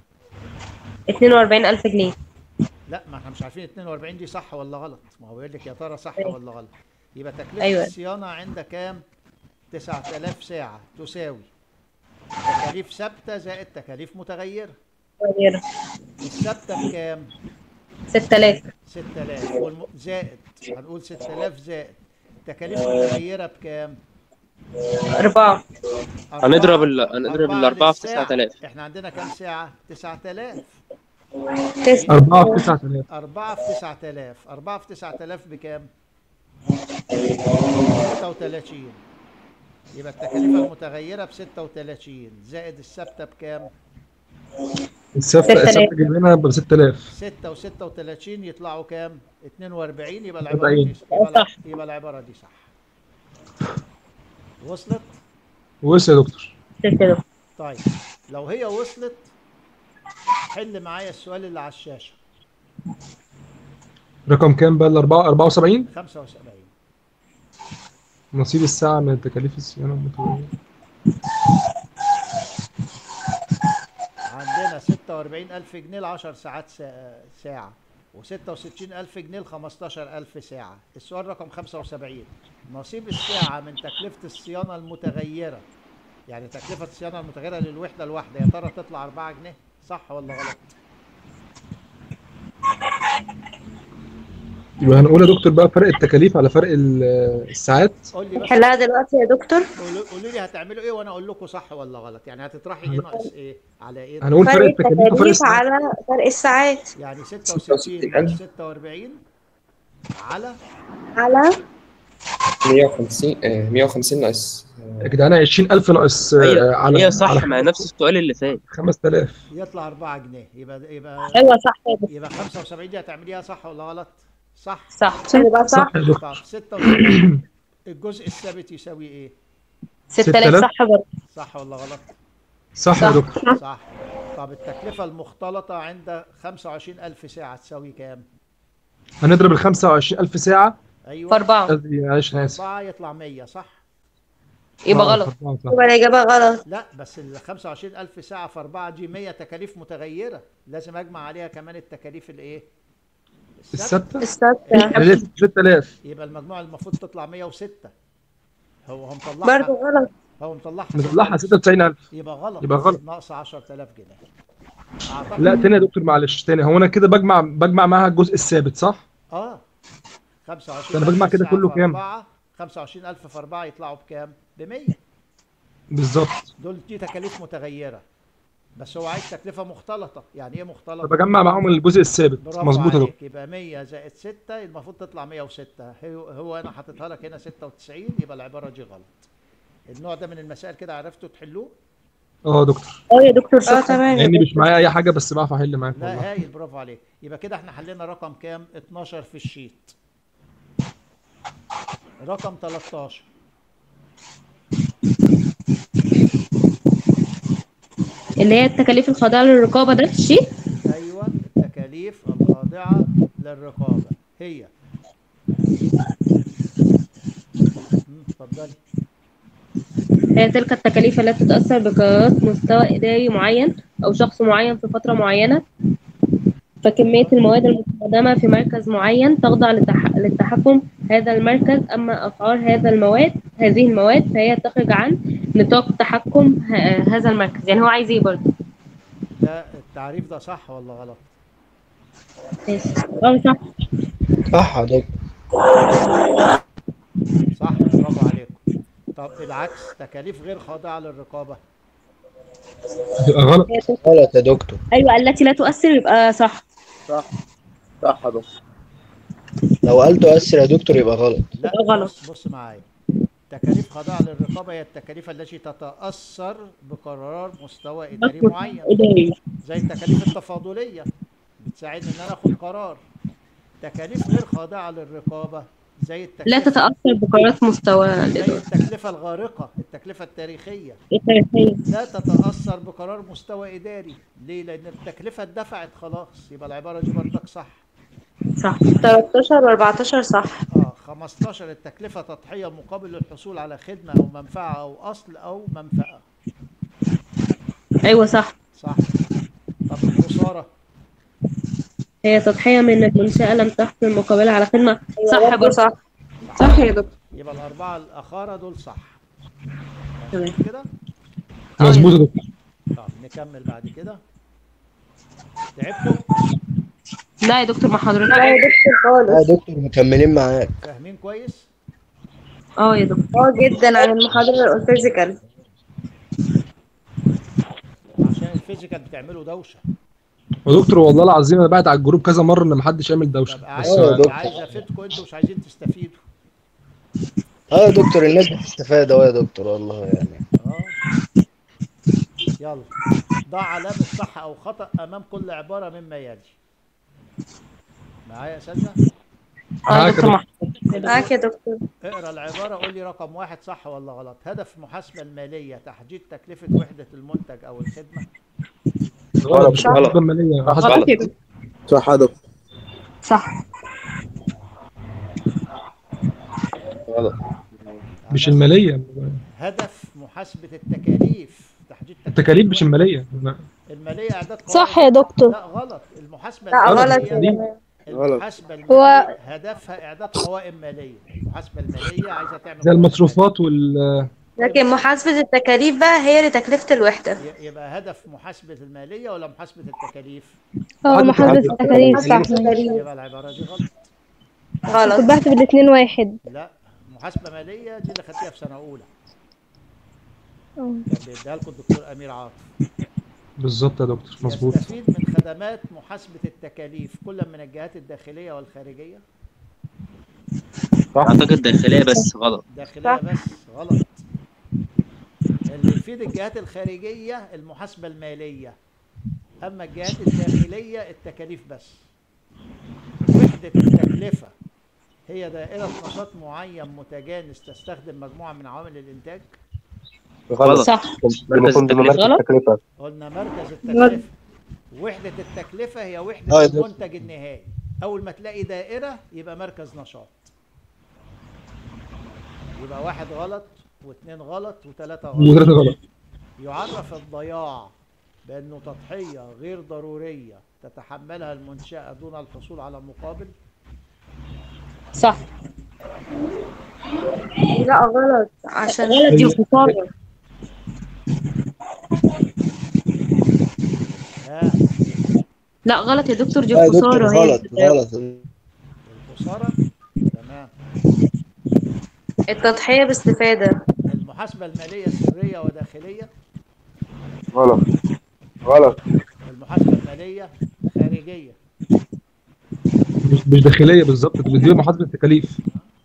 [SPEAKER 2] 42000 جنيه
[SPEAKER 1] لا ما احنا مش عارفين 42 دي صح ولا غلط ما هو بيقول لك يا ترى صح ولا غلط يبقى تكلفة
[SPEAKER 2] أيوة.
[SPEAKER 1] الصيانة عند كام 9000 ساعة تساوي تكاليف ثابتة زائد تكاليف متغيرة
[SPEAKER 2] غير
[SPEAKER 1] الثابتة بكام
[SPEAKER 2] 6000
[SPEAKER 1] 6000 والم... زائد هنقول 6000 زائد تكاليف متغيرة بكام
[SPEAKER 2] أربعة
[SPEAKER 8] هنضرب ال... هنضرب
[SPEAKER 1] أربعة
[SPEAKER 8] الأربعة في
[SPEAKER 1] للساعة.
[SPEAKER 8] 9000
[SPEAKER 1] احنا عندنا كام ساعة 9000
[SPEAKER 5] تسعة
[SPEAKER 3] 4 في 9000
[SPEAKER 1] 4 في 9000 4 في 9000 بكام 36 يبقى التكاليف المتغيرة ب 36 زائد الثابتة بكام
[SPEAKER 3] الثابته
[SPEAKER 2] 6000.
[SPEAKER 3] الثابته جايبينها ب 6000
[SPEAKER 1] 6 و36 يطلعوا كام 42 يبقى العبارة
[SPEAKER 3] 40.
[SPEAKER 1] دي يبقى,
[SPEAKER 2] صح.
[SPEAKER 1] يبقى العبارة دي صح وصلت
[SPEAKER 3] وصل يا دكتور
[SPEAKER 2] كده
[SPEAKER 1] طيب لو هي وصلت حل معايا السؤال اللي على الشاشة
[SPEAKER 3] رقم كام بقى ال 4 74
[SPEAKER 1] 75
[SPEAKER 3] نصيب الساعه من تكاليف الصيانه المتغيره
[SPEAKER 1] عندنا 46000 جنيه ل 10 ساعات سا- ساعة و66000 جنيه ل 15000 ساعة السؤال رقم 75 نصيب الساعة من تكلفة الصيانة المتغيرة يعني تكلفة الصيانة المتغيرة للوحدة الواحدة يا ترى تطلع 4 جنيه صح ولا غلط؟
[SPEAKER 3] يبقى هنقول يا دكتور بقى فرق التكاليف على فرق ال- الساعات
[SPEAKER 1] قول لي بس
[SPEAKER 5] نحلها دلوقتي يا دكتور
[SPEAKER 1] قولوا قولوا لي هتعملوا ايه وانا اقول لكم صح ولا غلط يعني هتطرحي ايه ناقص ايه على ايه
[SPEAKER 3] هنقول فرق
[SPEAKER 5] فرق
[SPEAKER 3] التكاليف وفرق
[SPEAKER 5] التكاليف
[SPEAKER 3] الساعات
[SPEAKER 5] على فرق الساعات
[SPEAKER 1] يعني 66 ناقص 46 على
[SPEAKER 5] على
[SPEAKER 7] 150 آه، 150 ناقص
[SPEAKER 3] يا جدعان 20000 ناقص آه،
[SPEAKER 8] هي
[SPEAKER 3] على
[SPEAKER 8] هي صح
[SPEAKER 3] على
[SPEAKER 8] مع نفس السؤال اللي فات
[SPEAKER 3] 5000
[SPEAKER 1] يطلع 4 جنيه يبقى يبقى
[SPEAKER 2] ايوه صح يا دكتور
[SPEAKER 1] يبقى 75 دي هتعمليها صح ولا غلط؟ صح
[SPEAKER 2] صح
[SPEAKER 5] يبقى صح
[SPEAKER 3] صح يا دكتور
[SPEAKER 1] طب 76 الجزء الثابت يساوي ايه؟
[SPEAKER 2] 6000 صح برضه
[SPEAKER 1] صح ولا غلط؟
[SPEAKER 3] صح يا دكتور
[SPEAKER 1] صح طب التكلفة المختلطة عند 25000 ساعة تساوي كام؟
[SPEAKER 3] هنضرب ال 25000 ساعة
[SPEAKER 1] ايوه
[SPEAKER 2] في أربعة
[SPEAKER 3] قصدي معلش انا اسف
[SPEAKER 1] 4 يطلع 100 صح؟
[SPEAKER 2] يبقى
[SPEAKER 3] آه،
[SPEAKER 2] غلط
[SPEAKER 3] أربعة، صح.
[SPEAKER 5] يبقى الإجابة غلط
[SPEAKER 1] لا بس ال 25000 ساعة في 4 دي 100 تكاليف متغيرة لازم اجمع عليها كمان التكاليف الايه؟ الثابتة.
[SPEAKER 3] الستة
[SPEAKER 5] الستة
[SPEAKER 3] يعني 6000
[SPEAKER 1] يبقى المجموع المفروض تطلع 106 هو هو
[SPEAKER 5] برضه
[SPEAKER 1] مطلعها
[SPEAKER 5] غلط
[SPEAKER 1] هو مطلعها
[SPEAKER 3] مطلعها 96000
[SPEAKER 1] يبقى غلط
[SPEAKER 3] يبقى غلط.
[SPEAKER 1] ناقص 10000 جنيه اعتقد
[SPEAKER 3] لا تاني يا دكتور معلش تاني هو انا كده بجمع بجمع معاها الجزء الثابت صح؟
[SPEAKER 1] اه 25
[SPEAKER 3] أنا بجمع كده كله كام؟
[SPEAKER 1] 25000 في 4 يطلعوا بكام؟ ب 100
[SPEAKER 3] بالظبط
[SPEAKER 1] دول دي تكاليف متغيرة بس هو عايز تكلفة مختلطة يعني ايه مختلطة؟
[SPEAKER 3] فبجمع معاهم الجزء الثابت
[SPEAKER 1] برافو
[SPEAKER 3] مظبوط يا دكتور
[SPEAKER 1] عليك يبقى 100 زائد 6 المفروض تطلع 106 هو, هو انا حاططها لك هنا 96 يبقى العبارة دي غلط النوع ده من المسائل كده عرفتوا تحلوه؟
[SPEAKER 3] اه يا دكتور
[SPEAKER 2] اه يا دكتور
[SPEAKER 5] اه
[SPEAKER 2] شكرا
[SPEAKER 5] تمام
[SPEAKER 3] لاني مش معايا اي حاجه بس بعرف احل معاك
[SPEAKER 1] لا
[SPEAKER 3] والله
[SPEAKER 1] هايل برافو عليك يبقى كده احنا حلينا رقم كام 12 في الشيت رقم 13
[SPEAKER 2] اللي هي التكاليف الخاضعة للرقابة ده في الشيت
[SPEAKER 1] ايوه التكاليف الخاضعه للرقابه هي مم، اتفضلي
[SPEAKER 2] هي تلك التكاليف التي تتأثر بقرارات مستوى إداري معين أو شخص معين في فترة معينة فكمية المواد المستخدمة في مركز معين تخضع للتح... للتحكم هذا المركز أما أسعار هذا المواد هذه المواد فهي تخرج عن نطاق تحكم ه... هذا المركز يعني هو عايز ايه برضه
[SPEAKER 1] ده التعريف ده صح ولا غلط
[SPEAKER 2] ماشي اه صح
[SPEAKER 10] صح يا دكتور
[SPEAKER 1] صح برافو عليكم طب العكس تكاليف غير خاضعه للرقابه
[SPEAKER 3] يبقى غلط
[SPEAKER 10] غلط يا دكتور
[SPEAKER 2] أيوة التي لا تؤثر يبقى صح
[SPEAKER 4] صح صح يا دكتور
[SPEAKER 10] لو قال تؤثر يا دكتور يبقى غلط
[SPEAKER 1] لا
[SPEAKER 2] غلط.
[SPEAKER 1] بص, بص معايا تكاليف خاضعه للرقابه هي التكاليف التي تتاثر بقرار مستوى اداري معين
[SPEAKER 2] إداري
[SPEAKER 1] زي التكاليف التفاضليه بتساعدني ان انا اخد قرار تكاليف غير خاضعه للرقابه زي التكلفه
[SPEAKER 2] لا تتأثر بقرارات مستوى
[SPEAKER 1] زي
[SPEAKER 2] الإدارة
[SPEAKER 1] التكلفه الغارقه التكلفه التاريخيه
[SPEAKER 2] التاريخية
[SPEAKER 1] لا تتاثر بقرار مستوى اداري ليه لان التكلفه اتدفعت خلاص يبقى العباره دي برضك صح
[SPEAKER 2] صح
[SPEAKER 5] 13 و14 صح
[SPEAKER 1] اه 15 التكلفه تضحيه مقابل الحصول على خدمه او منفعه او اصل او منفعه
[SPEAKER 2] أيوة صح
[SPEAKER 1] صح طب الخساره
[SPEAKER 2] هي تضحية من المنشأة لم تحصل مقابلة على خدمة صح
[SPEAKER 5] برضه
[SPEAKER 2] برضه
[SPEAKER 5] صح صح يا دكتور
[SPEAKER 1] يبقى الاربعه الاخاره دول صح
[SPEAKER 2] تمام.
[SPEAKER 1] مظبوط كده
[SPEAKER 3] مظبوط يا دكتور
[SPEAKER 1] طب نكمل بعد كده تعبتوا
[SPEAKER 2] لا يا دكتور ما حضرتك
[SPEAKER 5] لا يا دكتور
[SPEAKER 10] لا
[SPEAKER 5] خالص
[SPEAKER 10] يا دكتور مكملين معاك
[SPEAKER 1] فاهمين كويس
[SPEAKER 2] اه يا دكتور
[SPEAKER 5] اه جدا عن المحاضرة الفيزيكال
[SPEAKER 1] عشان الفيزيكال بتعملوا دوشه
[SPEAKER 3] يا دكتور والله العظيم انا بعت على الجروب كذا مره ان محدش يعمل دوشه
[SPEAKER 1] طب
[SPEAKER 3] بس
[SPEAKER 1] عايز
[SPEAKER 10] آه يا دكتور.
[SPEAKER 1] عايز افيدكم انتوا مش عايزين تستفيدوا
[SPEAKER 10] اه يا دكتور الناس بتستفاد اهو يا دكتور والله يعني
[SPEAKER 1] اه يلا ضع علامة صح أو خطأ أمام كل عبارة مما يلي معايا يا أستاذة؟
[SPEAKER 2] اه يا
[SPEAKER 3] معاك يا
[SPEAKER 2] دكتور ما
[SPEAKER 5] معاك يا دكتور
[SPEAKER 1] اقرا العبارة قول لي رقم واحد صح ولا غلط هدف المحاسبة المالية تحديد تكلفة وحدة المنتج أو الخدمة
[SPEAKER 3] غلط
[SPEAKER 8] صح. غلط.
[SPEAKER 3] مالية حسب
[SPEAKER 2] غلط يا دكتور
[SPEAKER 4] صح يا دكتور
[SPEAKER 2] صح
[SPEAKER 8] غلط
[SPEAKER 3] مش
[SPEAKER 1] هدف-
[SPEAKER 3] الماليه
[SPEAKER 1] هدف محاسبة التكاليف تحديد تكلفة
[SPEAKER 3] التكاليف مش
[SPEAKER 1] الوحدة.
[SPEAKER 3] الماليه
[SPEAKER 1] المالية إعداد
[SPEAKER 6] صح
[SPEAKER 1] قوائم
[SPEAKER 6] يا دكتور
[SPEAKER 1] لا غلط المحاسبة
[SPEAKER 5] لا
[SPEAKER 3] غلط.
[SPEAKER 5] غلط يا
[SPEAKER 1] المالية
[SPEAKER 5] جماعة
[SPEAKER 4] غلط.
[SPEAKER 1] المحاسبة
[SPEAKER 6] هو-
[SPEAKER 1] المالية هدفها إعداد قوائم مالية المحاسبة المالية عايزة تعمل
[SPEAKER 3] زي
[SPEAKER 1] قوائم
[SPEAKER 3] المصروفات وال
[SPEAKER 5] لكن محاسبة التكاليف بقى هي لتكلفة الوحدة
[SPEAKER 1] مالية. ي- يبقى هدف محاسبة المالية ولا محاسبة التكاليف
[SPEAKER 6] اه محاسبة
[SPEAKER 10] محاسبة
[SPEAKER 6] التكاليف صح
[SPEAKER 5] التكاليف
[SPEAKER 1] يبقى العبارة دي غلط
[SPEAKER 5] غلط
[SPEAKER 6] كنت بحسب الاتنين واحد
[SPEAKER 1] لا محاسبة مالية دي اللي خدتيها في سنة أولى
[SPEAKER 6] اه.
[SPEAKER 1] كان بيديها لكم الدكتور أمير عاطف
[SPEAKER 3] بالظبط يا دكتور مظبوط
[SPEAKER 1] يستفيد من خدمات محاسبة التكاليف كل من الجهات الداخلية والخارجية
[SPEAKER 9] اعتقد داخليه بس غلط
[SPEAKER 1] داخلية بس غلط اللي يفيد الجهات الخارجية المحاسبة المالية أما الجهات الداخلية التكاليف بس وحدة التكلفة هي دائرة نشاط معين متجانس تستخدم مجموعة من عوامل الإنتاج
[SPEAKER 9] غلط
[SPEAKER 2] صح
[SPEAKER 9] مركز
[SPEAKER 7] المفروض
[SPEAKER 9] التكلفة.
[SPEAKER 7] مركز التكلفة
[SPEAKER 1] قلنا مركز التكلفة وحدة التكلفة هي
[SPEAKER 10] آه،
[SPEAKER 1] وحدة
[SPEAKER 10] ده-
[SPEAKER 1] المنتج النهائي أول ما تلاقي دائرة يبقى مركز نشاط يبقى واحد غلط واثنين غلط وثلاثة غلط
[SPEAKER 3] وثلاثة غلط
[SPEAKER 1] يعرف الضياع بأنه تضحية غير ضرورية تتحملها المنشأة دون الحصول على مقابل
[SPEAKER 2] صح
[SPEAKER 5] لا غلط عشان
[SPEAKER 2] غلط دي خسارة
[SPEAKER 1] ها
[SPEAKER 2] لا غلط يا دكتور دي
[SPEAKER 10] لا يا دكتور
[SPEAKER 2] خسارة هي
[SPEAKER 10] غلط غلط
[SPEAKER 1] الخسارة تمام
[SPEAKER 5] التضحية باستفادة
[SPEAKER 1] المحاسبة المالية سرية وداخلية
[SPEAKER 7] غلط غلط
[SPEAKER 1] المحاسبة المالية خارجية
[SPEAKER 3] مش مش داخليه بالظبط دي محاسبه التكاليف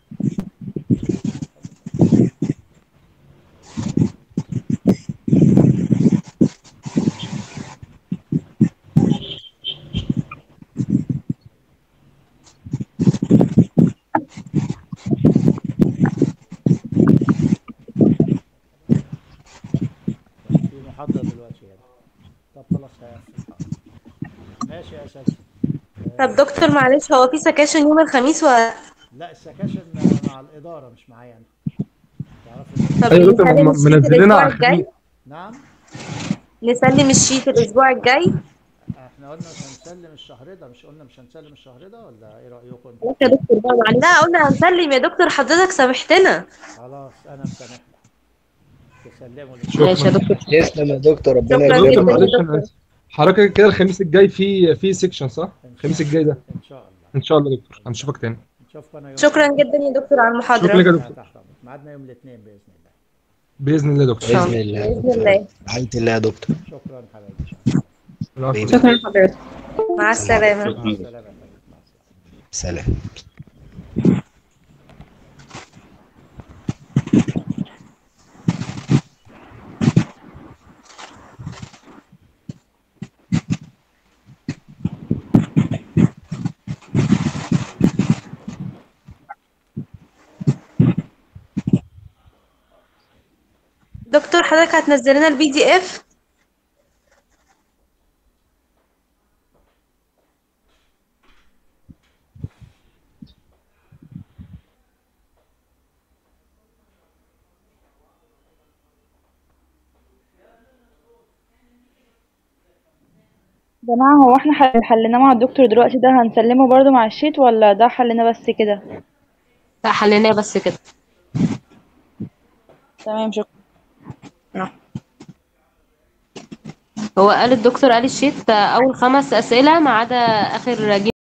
[SPEAKER 1] في محاضرة دلوقتي يعني طب خلاص هقفل ماشي يا أساتذة
[SPEAKER 5] طب دكتور معلش هو في سكاشن يوم الخميس و
[SPEAKER 1] لا السكاشن مع الإدارة مش معايا أنا تعرفوا
[SPEAKER 5] طب
[SPEAKER 3] ايوه دكتور
[SPEAKER 5] نسلم
[SPEAKER 3] م-
[SPEAKER 5] الشيت
[SPEAKER 3] منزلينها على
[SPEAKER 5] الأسبوع الجاي
[SPEAKER 3] الخميس
[SPEAKER 1] نعم
[SPEAKER 5] نسلم الشيت الأسبوع الجاي
[SPEAKER 1] احنا قلنا مش هنسلم الشهر ده مش قلنا مش هنسلم الشهر ده ولا ايه رأيكم
[SPEAKER 2] خلاص يا دكتور بقى معلش
[SPEAKER 5] لا قلنا هنسلم يا دكتور حضرتك سامحتنا
[SPEAKER 1] خلاص انا مسامح لك تسلموا لي
[SPEAKER 3] شكراً.
[SPEAKER 2] ماشي يا دكتور
[SPEAKER 10] تسلم يا دكتور ربنا
[SPEAKER 5] شكراً
[SPEAKER 3] دكتور
[SPEAKER 5] جداً
[SPEAKER 10] يكرمك
[SPEAKER 3] معلش
[SPEAKER 5] يا
[SPEAKER 3] انا اسف حضرتك كده الخميس الجاي في في سيكشن صح؟ الخميس الجاي ده
[SPEAKER 1] ان شاء الله
[SPEAKER 3] ان شاء الله يا دكتور هنشوفك تاني
[SPEAKER 1] نشوفكم انا يوم
[SPEAKER 5] شكرا جدا يا دكتور على المحاضرة
[SPEAKER 3] شكرا يا دكتور
[SPEAKER 1] تحت أمرك. ميعادنا يوم الاثنين باذن الله
[SPEAKER 3] باذن الله يا دكتور
[SPEAKER 10] بإذن الله
[SPEAKER 5] بإذن الله
[SPEAKER 10] رعاية الله يا دكتور
[SPEAKER 1] شكرا حبايبي
[SPEAKER 3] العفو.
[SPEAKER 2] شكرا لحضرتك
[SPEAKER 5] مع السلامة
[SPEAKER 1] مع السلامه يا حبيبي مع السلامه
[SPEAKER 10] سلام
[SPEAKER 5] دكتور حضرتك هتنزل لنا البي دي اف
[SPEAKER 6] جماعة هو احنا حل- حليناه مع الدكتور دلوقتي ده هنسلمه برضو مع الشيت ولا ده حلنا بس كده
[SPEAKER 2] لا حليناه بس كده
[SPEAKER 6] تمام شكرا
[SPEAKER 2] هو قال الدكتور قال الشيت اول خمس اسئله ما عدا اخر